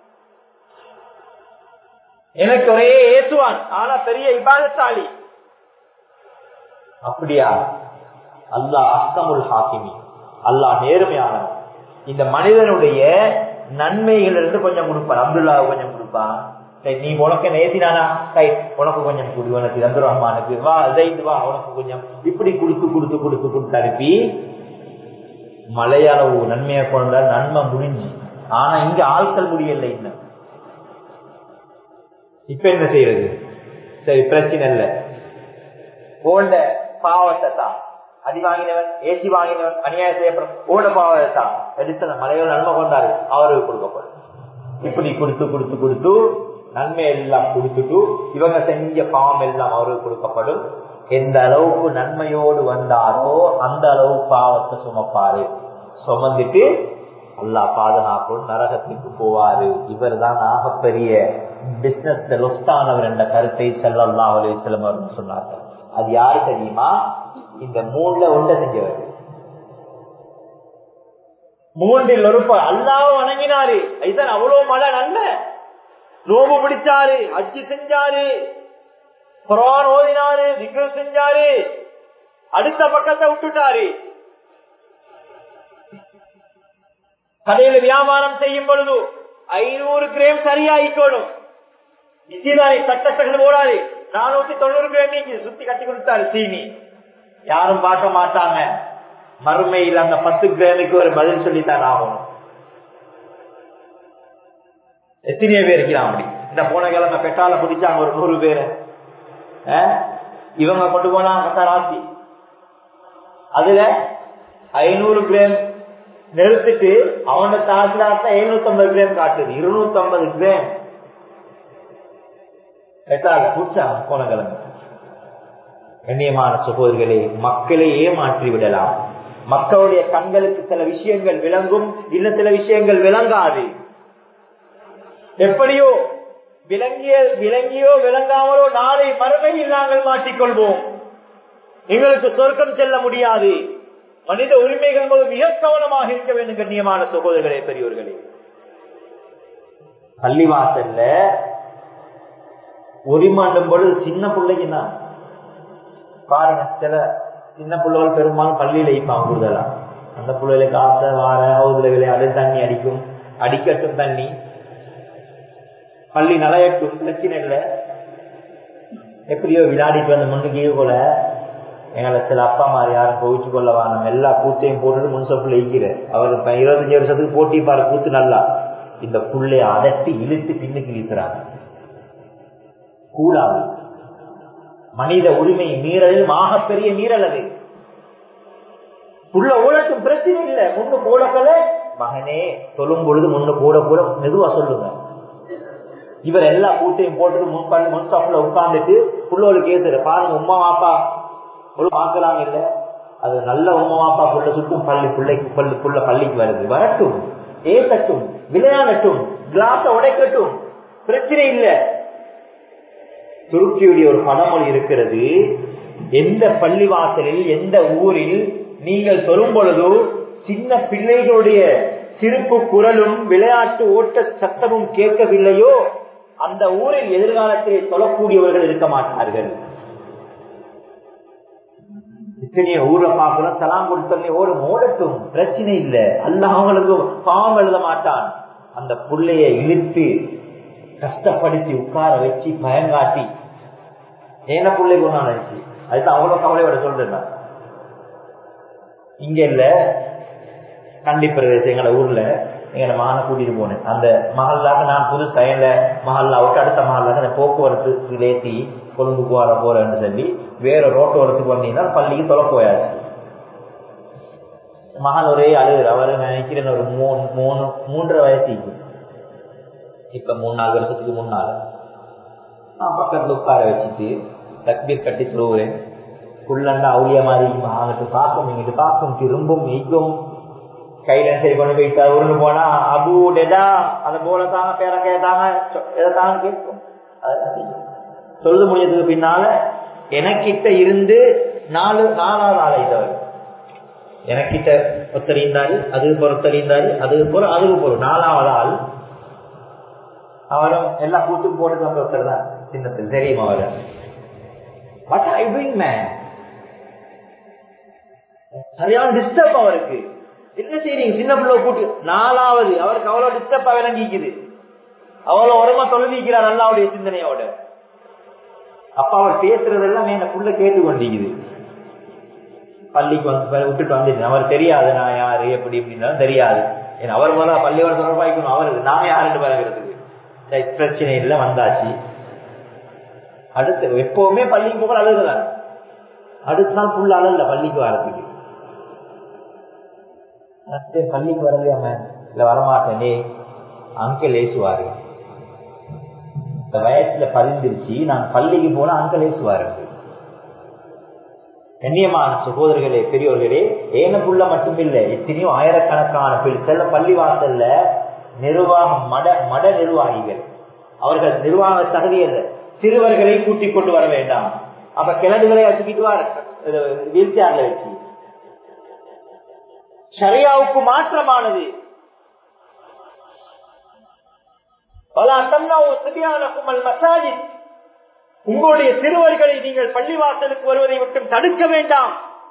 எனக்கு ஒரே ஏசுவான் ஆனா பெரிய இபாதத்தாளி அப்படியா அல்லாஹ் அஸ்தமுல் ஹாக்கிமி அல்லாஹ் நேர்மையானவன் இந்த மனிதனுடைய நன்மைகள் இருந்து கொஞ்சம் கொடுப்பான் அப்துல்லா கொஞ்சம் கொடுப்பான் நீ உனக்கு நேசினானா கை உனக்கு கொஞ்சம் கொடு உனக்கு அப்துல் ரஹ்மானுக்கு வா ஜெயித் வா உனக்கு கொஞ்சம் இப்படி கொடுத்து கொடுத்து கொடுத்து கொடுத்து அனுப்பி மலையளவு நன்மையை கொண்ட நன்மை முடிஞ்சு ஆனா இங்க ஆட்கள் முடியல இன்னும் இப்ப என்ன செய்யறது சரி பிரச்சனை இல்லை ஓண்ட பாவத்தை தான் அடி வாங்கினவன் ஏசி வாங்கினவன் அநியாயம் செய்யப்படும் ஓட பாவத்தை தான் எடுத்த மலையோட நன்மை கொண்டாரு அவருக்கு கொடுக்கப்படும் இப்படி கொடுத்து கொடுத்து கொடுத்து நன்மை எல்லாம் கொடுத்துட்டு இவங்க செஞ்ச பாவம் எல்லாம் அவருக்கு கொடுக்கப்படும் எந்த அளவுக்கு நன்மையோடு வந்தாரோ அந்த அளவு பாவத்தை சுமப்பாரு சுமந்துட்டு அல்லா பாதுகாக்கும் நரகத்துக்கு போவாரு இவர் தான் ஆகப்பெரிய பிசினஸ் லொஸ்டானவர் என்ற கருத்தை செல்லல்லா அலுவலம் அவர்கள் சொன்னார்கள் அது யாரு தெரியுமா இந்த மூணுல ஒன்றை செஞ்சவர் மூன்றில் ஒரு அல்லாவும் வணங்கினாரு இதுதான் அவ்வளவு மழை நல்ல நோம்பு பிடிச்சாரு அச்சு செஞ்சாரு குரான் ஓதினாரு விக்ரம் செஞ்சாரு அடுத்த பக்கத்தை விட்டுட்டாரு கடையில வியாபாரம் செய்யும் பொழுது ஐநூறு கிராம் சரியாயிக்கணும் நிச்சயதாரி சட்டசகல் போடாது நானூத்தி தொண்ணூறு கிராம் நீங்க சுத்தி கட்டி கொடுத்தாரு சீனி யாரும் பார்க்க மாட்டாங்க மறுமையில் அந்த பத்து கிராமுக்கு ஒரு பதில் சொல்லித்தான் ஆகணும் எத்தனையோ பேர் இருக்கிறான் அப்படி இந்த போன கிழமை பெட்டால பிடிச்சாங்க ஒரு நூறு பேரு இவங்க கொண்டு போனாங்க கத்தராசி அதுல ஐநூறு கிராம் நிறுத்திட்டு அவன தாசிலாத்த எழுநூத்தி ஐம்பது கிராம் காட்டுது இருநூத்தி ஐம்பது கிராம் பெட்டால பிடிச்சாங்க போன கிழமை கண்ணியமான சகோதரிகளே மக்களை ஏமாற்றி விடலாம் மக்களுடைய கண்களுக்கு சில விஷயங்கள் விளங்கும் இல்ல சில விஷயங்கள் விளங்காது எப்படியோ விளங்கிய விளங்கியோ விளங்காமலோ நாளை மறுமையில் நாங்கள் மாட்டிக்கொள்வோம் எங்களுக்கு சொர்க்கம் செல்ல முடியாது மனித உரிமைகள் போது மிக கவனமாக இருக்க வேண்டும் கண்ணியமான சகோதரர்களே பெரியோர்களே பள்ளிவாசல்ல உரிமாண்டும் பொழுது சின்ன பிள்ளைக்கு தான் பாருங்க சில சின்ன பிள்ளைகள் பெரும்பாலும் பள்ளியில இப்பாங்க கூடுதலா அந்த பிள்ளைகளுக்கு ஆசை வார ஹவுதுல விளையாடு தண்ணி அடிக்கும் அடிக்கட்டும் தண்ணி பள்ளி நலையட்டும் பிரச்சனை இல்லை எப்படியோ விளையாடிட்டு வந்த முன்னுக்கு போல எங்களை சில அப்பா மாதிரி யாரும் கோவிச்சு கொள்ளவா நம்ம எல்லா கூத்தையும் போட்டுட்டு முன்சப்புல ஈக்கிற அவர் இருபத்தஞ்சு வருஷத்துக்கு போட்டி பாரு கூத்து நல்லா இந்த புள்ளைய அடட்டி இழுத்து பின்னுக்கு இழுக்கிறாங்க கூடாது மனித உரிமை மீறலில் பெரிய மீறல் அது புள்ள ஓடட்டும் பிரச்சனை இல்லை முன்னு போடக்கல மகனே சொல்லும் பொழுது முன்னு போட கூட மெதுவா சொல்லுங்க இவர் எல்லா கூட்டையும் போட்டுட்டு முன் முன் ஸ்டாப்ல உட்கார்ந்துட்டு புள்ளோளுக்கு ஏசுற பாருங்க உமா வாப்பா பார்க்கலாம் இல்ல அது நல்ல உமா வாப்பா புள்ள சுட்டும் பள்ளி பிள்ளைக்கு பள்ளி புள்ள பள்ளிக்கு வருது வரட்டும் ஏசட்டும் விளையாடட்டும் கிளாஸ உடைக்கட்டும் பிரச்சனை இல்ல துருக்கியுடைய ஒரு பழமொழி இருக்கிறது எந்த பள்ளிவாசலில் எந்த ஊரில் நீங்கள் சொல்லும் பொழுது சின்ன பிள்ளைகளுடைய சிரிப்பு குரலும் விளையாட்டு ஓட்ட சத்தமும் கேட்கவில்லையோ அந்த ஊரில் எதிர்காலத்திலே சொல்லக்கூடியவர்கள் இருக்க மாட்டார்கள் இத்தனைய ஊரை பார்க்கிறோம் தலாம் கொடுத்தே ஓடும் ஓடட்டும் பிரச்சனை இல்லை அல்ல அவங்களுக்கு பாவம் எழுத மாட்டான் அந்த புள்ளைய இழுத்து கஷ்டப்படுத்தி உட்கார வச்சு பயங்காட்டி ஏன பிள்ளை கொண்டா நினைச்சு அதுதான் அவ்வளவு கவலையோட சொல்றேன் இங்க இல்ல கண்டி பிரதேசம் எங்களோட ஊர்ல எங்களை மகனை கூட்டிட்டு போனேன் அந்த மகல்லாக நான் புது ஸ்டைல மகல்லா விட்டு அடுத்த மகல்லாக போக்குவரத்து லேசி கொழும்புக்கு வர போறேன்னு சொல்லி வேற ரோட்டோரத்துக்கு வந்தீங்கன்னா பள்ளிக்கு தொலை போயாச்சு மகன் ஒரே அழுகுற அவரு நினைக்கிறேன் ஒரு மூணு மூணு மூன்றரை வயசு இப்ப மூணு நாலு வருஷத்துக்கு முன்னால நான் பக்கத்துல உட்கார வச்சுட்டு தக்பீர் கட்டி சொல்லுவேன் புள்ளண்டா அவுளிய மாதிரி அங்கிட்டு பார்க்கும் இங்கிட்டு பார்க்கும் திரும்பும் எய்க்கும் கையில சரி கொண்டு போயிட்டா உருண்டு போனா அபு டெடா அதை போல தாங்க பேர கேட்டாங்க எதை தாங்க கேட்கும் சொல்ல முடிஞ்சதுக்கு பின்னால எனக்கிட்ட இருந்து நாலு நாலாவது ஆளை இதவர் எனக்கிட்ட ஒத்தறிந்தாரு அது பொறுத்தறிந்தாரு அது போல அதுக்கு போல நாலாவது ஆள் அவரும் எல்லா கூட்டும் போட்டு வந்து ஒருத்தர் தான் சின்னத்தில் தெரியும் அவர் வாட் ஐ டூயிங் மேன் சரியான டிஸ்டர்ப் அவருக்கு என்ன செய்றீங்க சின்ன பிள்ளை கூட்டு நாலாவது அவருக்கு அவ்வளவு டிஸ்டர்பா விளங்கிக்குது அவ்வளவு உரமா தொழுதிக்கிறார் அல்லாவுடைய சிந்தனையோட அப்ப அவர் பேசுறதெல்லாம் என்ன புள்ள கேட்டு கொண்டிருக்குது பள்ளிக்கு வந்து விட்டுட்டு வந்துட்டு அவர் தெரியாது நான் யாரு எப்படி இப்படின்னாலும் தெரியாது ஏன்னா அவர் முதல்ல பள்ளியோட தொடர்பாய்க்கணும் அவருக்கு நாம யாருன்னு பழகிறதுக்கு பிரச்சனை இல்லை வந்தாச்சு அடுத்து எப்பவுமே பள்ளிக்கு போக அழுகுறாங்க அடுத்த நாள் ஃபுல் அழல பள்ளிக்கு வரதுக்கு பள்ளிக்கு வரலையாம இல்ல வரமாட்டேனே அங்கிள் ஏசுவாரு இந்த வயசுல பதிந்துருச்சு நான் பள்ளிக்கு போனா அங்கிள் ஏசுவாரு கண்ணியமான சகோதரர்களே பெரியோர்களே ஏன புள்ள மட்டுமில்லை எத்தனையோ ஆயிரக்கணக்கான பேர் செல்ல பள்ளி வாசல்ல நிர்வாகம் மட மட நிர்வாகிகள் அவர்கள் நிர்வாக தகுதியில் சிறுவர்களை கூட்டிக் கொண்டு வர வேண்டாம் அப்ப கிழடுகளை வச்சுக்கிட்டு வர வீல் சேர்ல வச்சு ஷரியாவுக்கு மாற்றமானது பல அத்தம்னா மசாஜித் உங்களுடைய சிறுவர்களை நீங்கள் பள்ளிவாசலுக்கு வருவதை விட்டு தடுக்க வேண்டாம்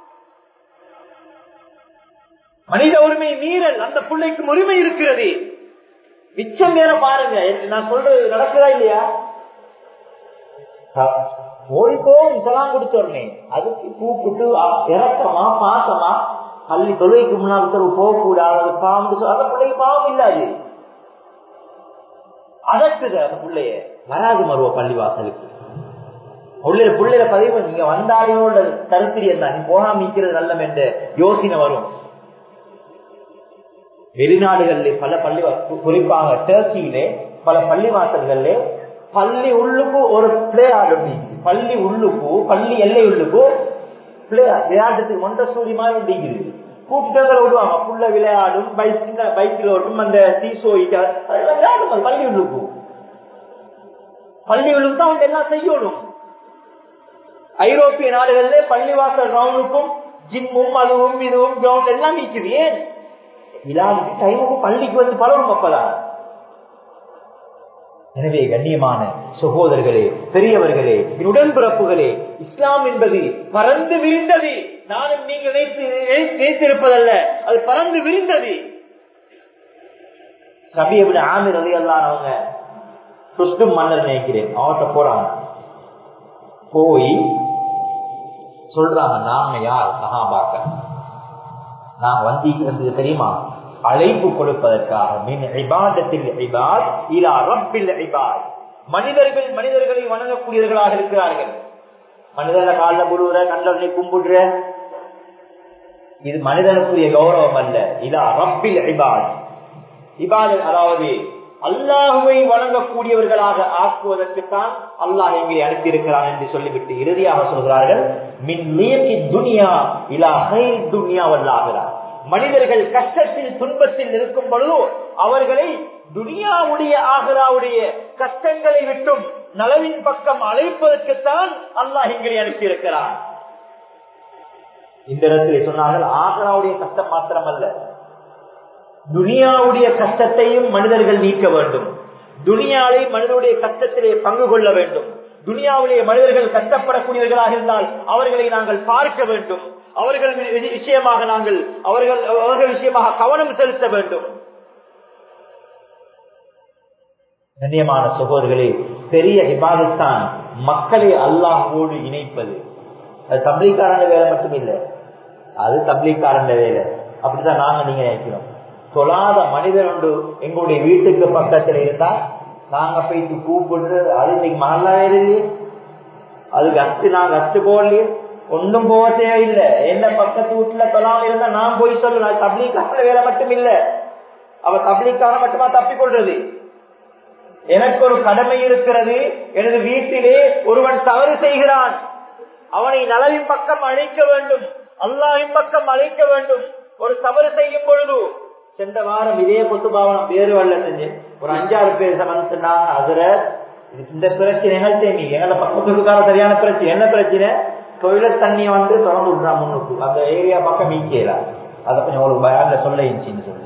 மனித உரிமை மீறல் அந்த பிள்ளைக்கும் உரிமை இருக்கிறது மிச்சம் நேரம் பாருங்க நான் சொல்றது நடக்குதா இல்லையா ஓடிப்போம் செலாம் கொடுத்தோடனே அதுக்கு கூப்பிட்டு இறக்கமா பாசமா பள்ளி தொழுகைக்கு முன்னால் உத்தரவு போகக்கூடாது பாம்பு அந்த பிள்ளைக்கு பாவம் இல்லாது அதற்குது அந்த பிள்ளைய வராது மருவ பள்ளிவாசலுக்கு உள்ள பிள்ளைல பதிவு நீங்க வந்தாயோட கருத்திரியம் தான் நீ போகாம நிக்கிறது நல்லம் என்ற யோசனை வரும் வெளிநாடுகள்ல பல பள்ளி குறிப்பாக டர்க்கியிலே பல பள்ளிவாசல்கள்ல பள்ளி உள்ளுக்கு ஒரு பிளே ஆடும் பள்ளி உள்ளுக்கு பள்ளி எல்லை உள்ளுக்கு பிளே விளையாட்டுக்கு மொண்ட சூரி மாதிரி ஒண்டிக்குது கூப்பிட்டு விடுவாங்க புள்ள விளையாடும் பைக் பைக்கில் ஓட்டும் அந்த சீசோயிட்டு அதெல்லாம் விளையாடும் பள்ளி உள்ளுக்கு பள்ளி உள்ளுக்கு தான் அவங்க எல்லாம் செய்யணும் ஐரோப்பிய நாடுகளிலே பள்ளிவாசல் கிரவுண்டுக்கும் ஜிம்மும் அதுவும் இதுவும் கிரவுண்ட் எல்லாம் நிற்குது ஏன் விழாவுக்கு டைமுக்கு பள்ளிக்கு வந்து பலரும் அப்பதான் எனவே கண்ணியமான சகோதரர்களே பெரியவர்களே உடன்பிறப்புகளே இஸ்லாம் என்பது பறந்து விரிந்தது நானும் நீங்க நினைத்திருப்பதல்ல அது பறந்து விரிந்தது சபியை விட ஆமிர் அலி அல்லானவங்க சுஷ்டும் மன்னர் நினைக்கிறேன் அவர்கிட்ட போறாங்க போய் சொல்றாங்க நாங்க யார் சகாபாக்க நாங்க வந்திக்கிறது தெரியுமா அழைப்பு கொடுப்பதற்காக மின் இபாதத்தில் இபாத் இலா ரப்பில் இபாத் மனிதர்கள் மனிதர்களை வணங்கக்கூடியவர்களாக இருக்கிறார்கள் மனிதன கால முழுவத கண்டவனை கும்பிடுற இது மனிதனுக்குரிய கௌரவம் அல்ல இதா ரப்பில் இபாத் இபாத் அதாவது அல்லாஹுவை வணங்கக்கூடியவர்களாக ஆக்குவதற்குத்தான் அல்லாஹ் எங்கே அனுப்பியிருக்கிறான் என்று சொல்லிவிட்டு இறுதியாக சொல்கிறார்கள் மின் துனியா இலா துனியா வல்லாகிறார் மனிதர்கள் கஷ்டத்தில் துன்பத்தில் இருக்கும் பொழுது அவர்களை துனியாவுடைய ஆகராவுடைய கஷ்டங்களை விட்டும் நலவின் பக்கம் அழைப்பதற்குத்தான் அல்லாஹ் எங்களை அனுப்பியிருக்கிறார் இந்த இடத்தில் சொன்னார்கள் ஆகராவுடைய கஷ்டம் மாத்திரமல்ல துனியாவுடைய கஷ்டத்தையும் மனிதர்கள் நீக்க வேண்டும் துனியாவை மனிதனுடைய கஷ்டத்திலே பங்கு கொள்ள வேண்டும் துனியாவிலே மனிதர்கள் கஷ்டப்படக்கூடியவர்களாக இருந்தால் அவர்களை நாங்கள் பார்க்க வேண்டும் அவர்கள் விஷயமாக நாங்கள் அவர்கள் அவர்கள் விஷயமாக கவனம் செலுத்த வேண்டும் கண்ணியமான சகோதரர்களே பெரிய இபாதத்தான் மக்களை அல்லாஹோடு இணைப்பது அது தப்லீக்காரன் வேலை மட்டும் இல்லை அது தப்லீக்காரன் வேலை அப்படிதான் நாங்க நீங்க நினைக்கிறோம் தொழாத மனிதர் ஒன்று எங்களுடைய வீட்டுக்கு பக்கத்துல இருந்தா நாங்க போயிட்டு கூப்பிட்டு அது இன்னைக்கு மகளாவே இல்லையே அது கஷ்டு நான் கஷ்டு போடலையே ஒன்றும் போக தேவையில்லை என்ன பக்கத்து வீட்டுல தொழாம இருந்தா நான் போய் சொல்லலாம் தப்லீக்காரன் வேலை மட்டும் இல்ல அவ தப்லீக்காரன் மட்டுமா தப்பி கொள்றது எனக்கு ஒரு கடமை இருக்கிறது எனது வீட்டிலே ஒருவன் தவறு செய்கிறான் அவனை நலவின் பக்கம் அழைக்க வேண்டும் அல்லாவின் பக்கம் அழைக்க வேண்டும் ஒரு தவறு செய்யும் பொழுது சென்ற வாரம் இதே பொத்துபாவனம் வேறு வல்ல செஞ்சு ஒரு அஞ்சாறு பேர் சமன் சொன்னாங்க அதுல இந்த பிரச்சனைகள் தேமி எங்களை பக்கத்துக்கார சரியான பிரச்சனை என்ன பிரச்சனை தொழிலத் தண்ணியை வந்து திறந்து விடுறான் முன்னுக்கு அந்த ஏரியா பக்கம் மீச்சேலாம் அதை கொஞ்சம் ஒரு பயான்ல சொல்ல இருந்துச்சின்னு சொல்லி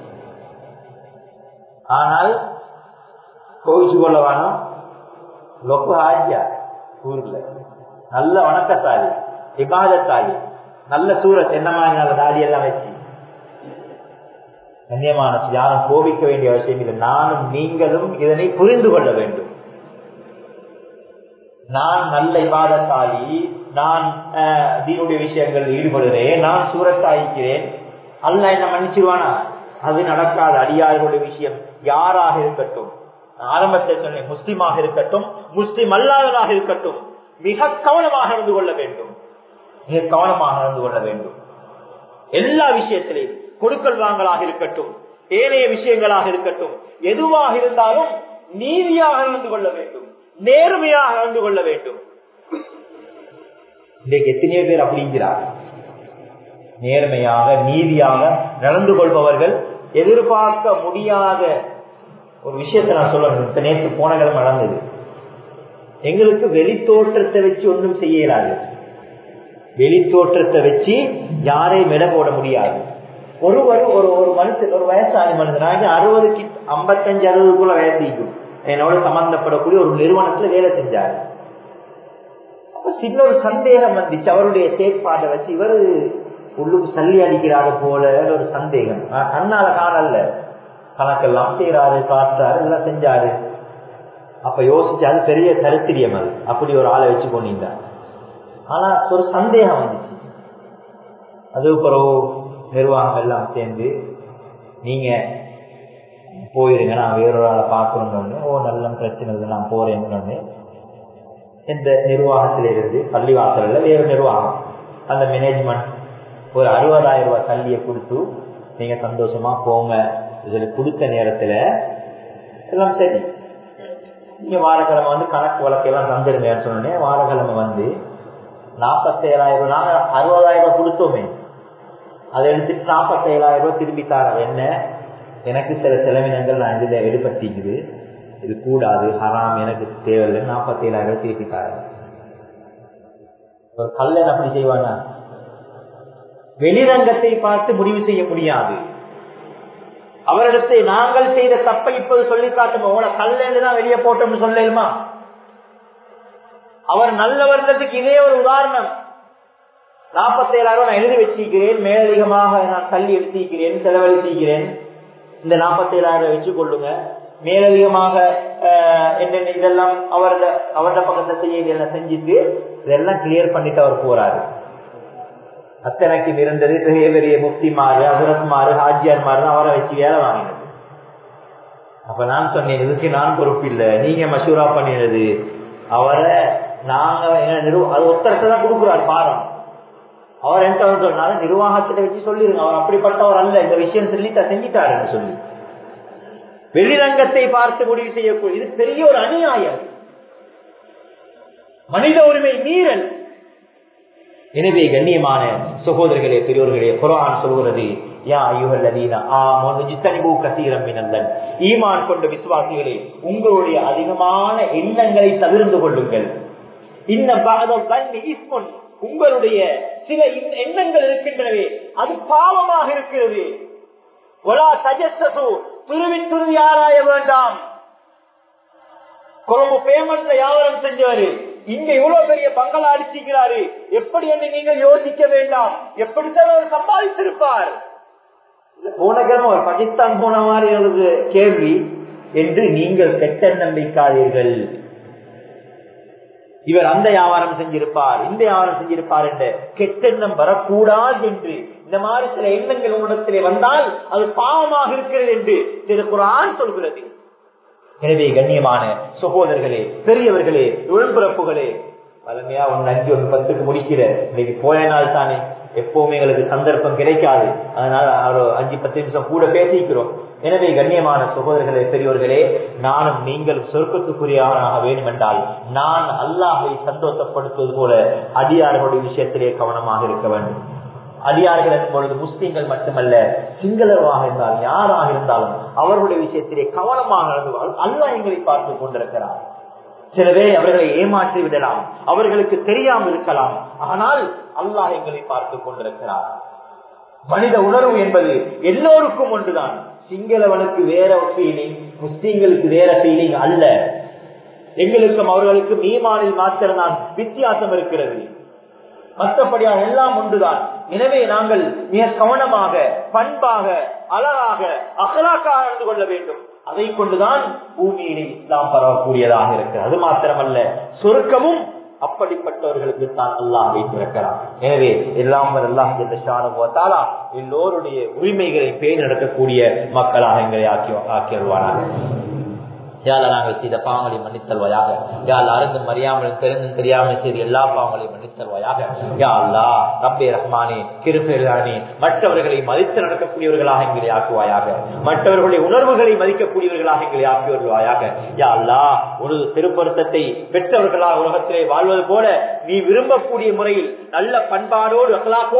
ஆனால் கோவிச்சு கொள்ள வேணும் லொக்கு ஆஜியா ஊர்ல நல்ல வணக்கசாலி இபாதத்தாலி நல்ல சூரத் என்ன மாதிரி நல்ல தாடி எல்லாம் வச்சு கண்ணியமான யாரும் கோபிக்க வேண்டிய அவசியம் இல்லை நானும் நீங்களும் இதனை புரிந்து கொள்ள வேண்டும் நான் நல்ல இபாதத்தாலி நான் தீனுடைய விஷயங்கள் ஈடுபடுகிறேன் நான் சூரத்தாயிக்கிறேன் அல்ல என்ன மன்னிச்சிருவானா அது நடக்காத அடியார்களுடைய விஷயம் யாராக இருக்கட்டும் ஆரம்பத்தில் சொன்னேன் முஸ்லிமாக இருக்கட்டும் முஸ்லிம் அல்லாததாக இருக்கட்டும் மிக கவனமாக நடந்து கொள்ள வேண்டும் மிக கவனமாக நடந்து கொள்ள வேண்டும் எல்லா விஷயத்திலையும் கொடுக்கல் வாங்கலாக இருக்கட்டும் ஏனைய விஷயங்களாக இருக்கட்டும் எதுவாக இருந்தாலும் நீதியாக நடந்து கொள்ள வேண்டும் நேர்மையாக நடந்து கொள்ள வேண்டும் இன்றைக்கு எத்தனையோ பேர் அப்படிங்கிறார் நேர்மையாக நீதியாக நடந்து கொள்பவர்கள் எதிர்பார்க்க முடியாத ஒரு விஷயத்தை நான் சொல்லணும் நேற்று போன கிழமை நடந்தது எங்களுக்கு வெளி தோற்றத்தை வச்சு ஒன்றும் செய்ய இயலாது வெளி தோற்றத்தை வச்சு யாரையும் இட போட முடியாது ஒருவர் ஒரு ஒரு மனுஷன் ஒரு வயசான மனுஷன் அறுபதுக்கு ஐம்பத்தஞ்சு அறுபதுக்குள்ள வயசிக்கும் என்னோட சம்பந்தப்படக்கூடிய ஒரு நிறுவனத்துல வேலை செஞ்சாரு சின்ன ஒரு சந்தேகம் வந்துச்சு அவருடைய செயற்பாட்டை வச்சு இவர் உள்ளுக்கு சல்லி அடிக்கிறாரு போல ஒரு சந்தேகம் கண்ணால காணல கணக்கெல்லாம் செய்யறாரு காட்டுறாரு எல்லாம் செஞ்சாரு அப்ப யோசிச்சாரு பெரிய கருத்திரியம் அது அப்படி ஒரு ஆளை வச்சு கொண்டிருந்தார் ஆனா ஒரு சந்தேகம் வந்துச்சு அது பிறகு நிர்வாகம் எல்லாம் சேர்ந்து நீங்க போயிருங்க நான் வேறொரு ஆளை பார்க்கணுன்னு ஓ நல்ல பிரச்சனை இல்லை நான் போறேன்னு இந்த நிர்வாகத்திலிருந்து பள்ளிவாசல்ல வேறு நிர்வாகம் அந்த மேனேஜ்மெண்ட் ஒரு அறுபதாயிரம் ரூபாய் கல்வியை கொடுத்து நீங்க சந்தோஷமா போங்க இதுல கொடுத்த நேரத்துல எல்லாம் சரி நீங்க வாரக்கிழமை வந்து கணக்கு வழக்கெல்லாம் தந்துருங்கன்னு சொன்னோடனே வாரக்கிழமை வந்து நாற்பத்தேழாயிரம் நாங்க அறுபதாயிரம் ரூபாய் கொடுத்தோமே அதை எடுத்துட்டு நாற்பத்தேழாயிரம் ரூபாய் திரும்பி தர என்ன எனக்கு சில செலவினங்கள் நான் இதுல எடுபட்டிக்குது இது கூடாது ஹராம் எனக்கு தேவையில்லை நாற்பத்தி ஏழாயிரம் ரூபாய் திருப்பி தரேன் ஒரு கல்லன் அப்படி செய்வானா வெளிரங்கத்தை பார்த்து முடிவு செய்ய முடியாது அவரிடத்தை நாங்கள் செய்த தப்பை இப்போது சொல்லி காட்டுமா உன கல்லன்னு தான் வெளியே போட்டோம்னு சொல்லலுமா அவர் நல்லவர்ன்றதுக்கு இதே ஒரு உதாரணம் நாற்பத்தி ஏழாயிரம் நான் எழுதி வச்சிருக்கிறேன் மேலதிகமாக நான் தள்ளி எடுத்திருக்கிறேன் செலவழித்திருக்கிறேன் இந்த நாற்பத்தி ஏழாயிரம் வச்சுக் கொள்ளுங்க மேலதிகமாக என்னென்ன இதெல்லாம் அவரத அவரத பக்கத்தை செய்ய செஞ்சுட்டு இதெல்லாம் கிளியர் பண்ணிட்டு அவர் போறாரு அத்தனைக்கு இருந்தது பெரிய பெரிய முஃப்திமாரு அசுரத்மாரு ஹாஜியார்மாரு தான் அவரை வச்சு வேலை வாங்கினது அப்ப நான் சொன்னேன் இதுக்கு நான் பொறுப்பு இல்லை நீங்க மசூரா பண்ணினது அவரை நாங்க அது ஒத்தரத்தை தான் கொடுக்குறாரு பாரம் அவர் என்கிட்ட சொன்னாலும் நிர்வாகத்தை வச்சு சொல்லிருங்க அவர் அப்படிப்பட்டவர் அல்ல இந்த விஷயம் சொல்லி செஞ்சிட்டாருன்னு சொல்லி வெளிரங்கத்தை பார்த்து முடிவு செய்யக்கூடிய இது பெரிய ஒரு அநியாயம் மனித உரிமை மீறல் எனவே கண்ணியமான சகோதரர்களே பெரியோர்களே குரான் சொல்கிறது யா ஐயுகல்லதீன ஆமோஜித்தனிபு கசீரம் மினல்லன் ஈமான் கொண்ட விசுவாசிகளே உங்களுடைய அதிகமான எண்ணங்களை தவிர்ந்து கொள்ளுங்கள் இந்த பாதம் தண்ணி இஸ்முன் உங்களுடைய சில எண்ணங்கள் இருக்கின்றனவே அது பாவமாக இருக்கிறது ஒலா சஜஸ்தசு துருவின் துருவி ஆராய வேண்டாம் கொழும்பு பேமெண்ட்ல வியாபாரம் செஞ்சவரு இங்க இவ்வளவு பெரிய பங்களா அடிச்சிக்கிறாரு எப்படி என்று நீங்கள் யோசிக்க வேண்டாம் எப்படித்தான் அவர் சம்பாதித்திருப்பார் போன கிழமை ஒரு பாகிஸ்தான் போன மாதிரி ஒரு கேள்வி என்று நீங்கள் கெட்டெண்ணம் வைக்காதீர்கள் இவர் அந்த வியாபாரம் செஞ்சிருப்பார் இந்த வியாபாரம் செஞ்சிருப்பார் என்ற கெட்டெண்ணம் வரக்கூடாது என்று இந்த மாதிரி சில எண்ணங்கள் உங்களிடத்திலே வந்தால் அது பாவமாக இருக்கிறது என்று திருக்குறான் சொல்கிறது எனவே கண்ணியமான சகோதரர்களே பெரியவர்களே உடன்பிறப்புகளே பழமையா ஒன்னு அஞ்சு ஒன்று பத்துக்கு முடிக்கிற இன்னைக்கு போய நாள் தானே எப்பவுமே எங்களுக்கு சந்தர்ப்பம் கிடைக்காது அதனால ஒரு அஞ்சு பத்து நிமிஷம் கூட பேசிக்கிறோம் எனவே கண்ணியமான சகோதரர்களே பெரியோர்களே நானும் நீங்கள் சொர்க்கத்துக்குரியவனாக வேண்டும் என்றால் நான் அல்லாஹை சந்தோஷப்படுத்துவது போல அடியார்களுடைய விஷயத்திலே கவனமாக இருக்க வேண்டும் அடியார்கள் எனும் பொழுது முஸ்லீம்கள் மட்டுமல்ல சிங்களவாக இருந்தாலும் யாராக இருந்தாலும் அவர்களுடைய விஷயத்திலே கவனமாக நடந்து அல்லாஹ் எங்களை பார்த்து கொண்டிருக்கிறார் சிலவே அவர்களை ஏமாற்றி விடலாம் அவர்களுக்கு தெரியாமல் இருக்கலாம் ஆனால் அல்லாஹ் எங்களை பார்த்து கொண்டிருக்கிறார் மனித உணர்வு என்பது எல்லோருக்கும் ஒன்றுதான் சிங்களவனுக்கு வேற ஃபீலிங் முஸ்லீம்களுக்கு வேற ஃபீலிங் அல்ல எங்களுக்கும் அவர்களுக்கும் ஈமானில் மாத்திரம்தான் வித்தியாசம் இருக்கிறது மற்றபடியாக எல்லாம் ஒன்றுதான் எனவே நாங்கள் மிக கவனமாக பண்பாக அழகாக அகலாக்காக நடந்து கொள்ள வேண்டும் அதை கொண்டுதான் பூமியிலே இஸ்லாம் பரவக்கூடியதாக இருக்கு அது மாத்திரமல்ல சொருக்கமும் அப்படிப்பட்டவர்களுக்கு தான் அல்லாஹ் வைத்திருக்கிறான் எனவே எல்லாம் அல்லாஹாலா எல்லோருடைய உரிமைகளை பேர் நடக்கக்கூடிய மக்களாக எங்களை ஆக்கி ஆக்கிடுவானாக யாழ நாங்கள் செய்த பாவங்களை மன்னித்தல்வாயாக யாழ் அறிந்தும் அறியாமலும் தெரிந்தும் தெரியாமல் செய்த எல்லா பாவங்களையும் மன்னித்தல்வாயாக யா அல்லா ரப்பே ரஹ்மானே கிருபேரானே மற்றவர்களை மதித்து நடக்கக்கூடியவர்களாக எங்களை ஆக்குவாயாக மற்றவர்களுடைய உணர்வுகளை மதிக்கக்கூடியவர்களாக எங்களை ஆக்கி வருவாயாக யா அல்லா ஒரு திருப்பொருத்தத்தை பெற்றவர்களாக உலகத்திலே வாழ்வது போல நீ விரும்பக்கூடிய முறையில் நல்ல பண்பாடோடு அகலாக்கோ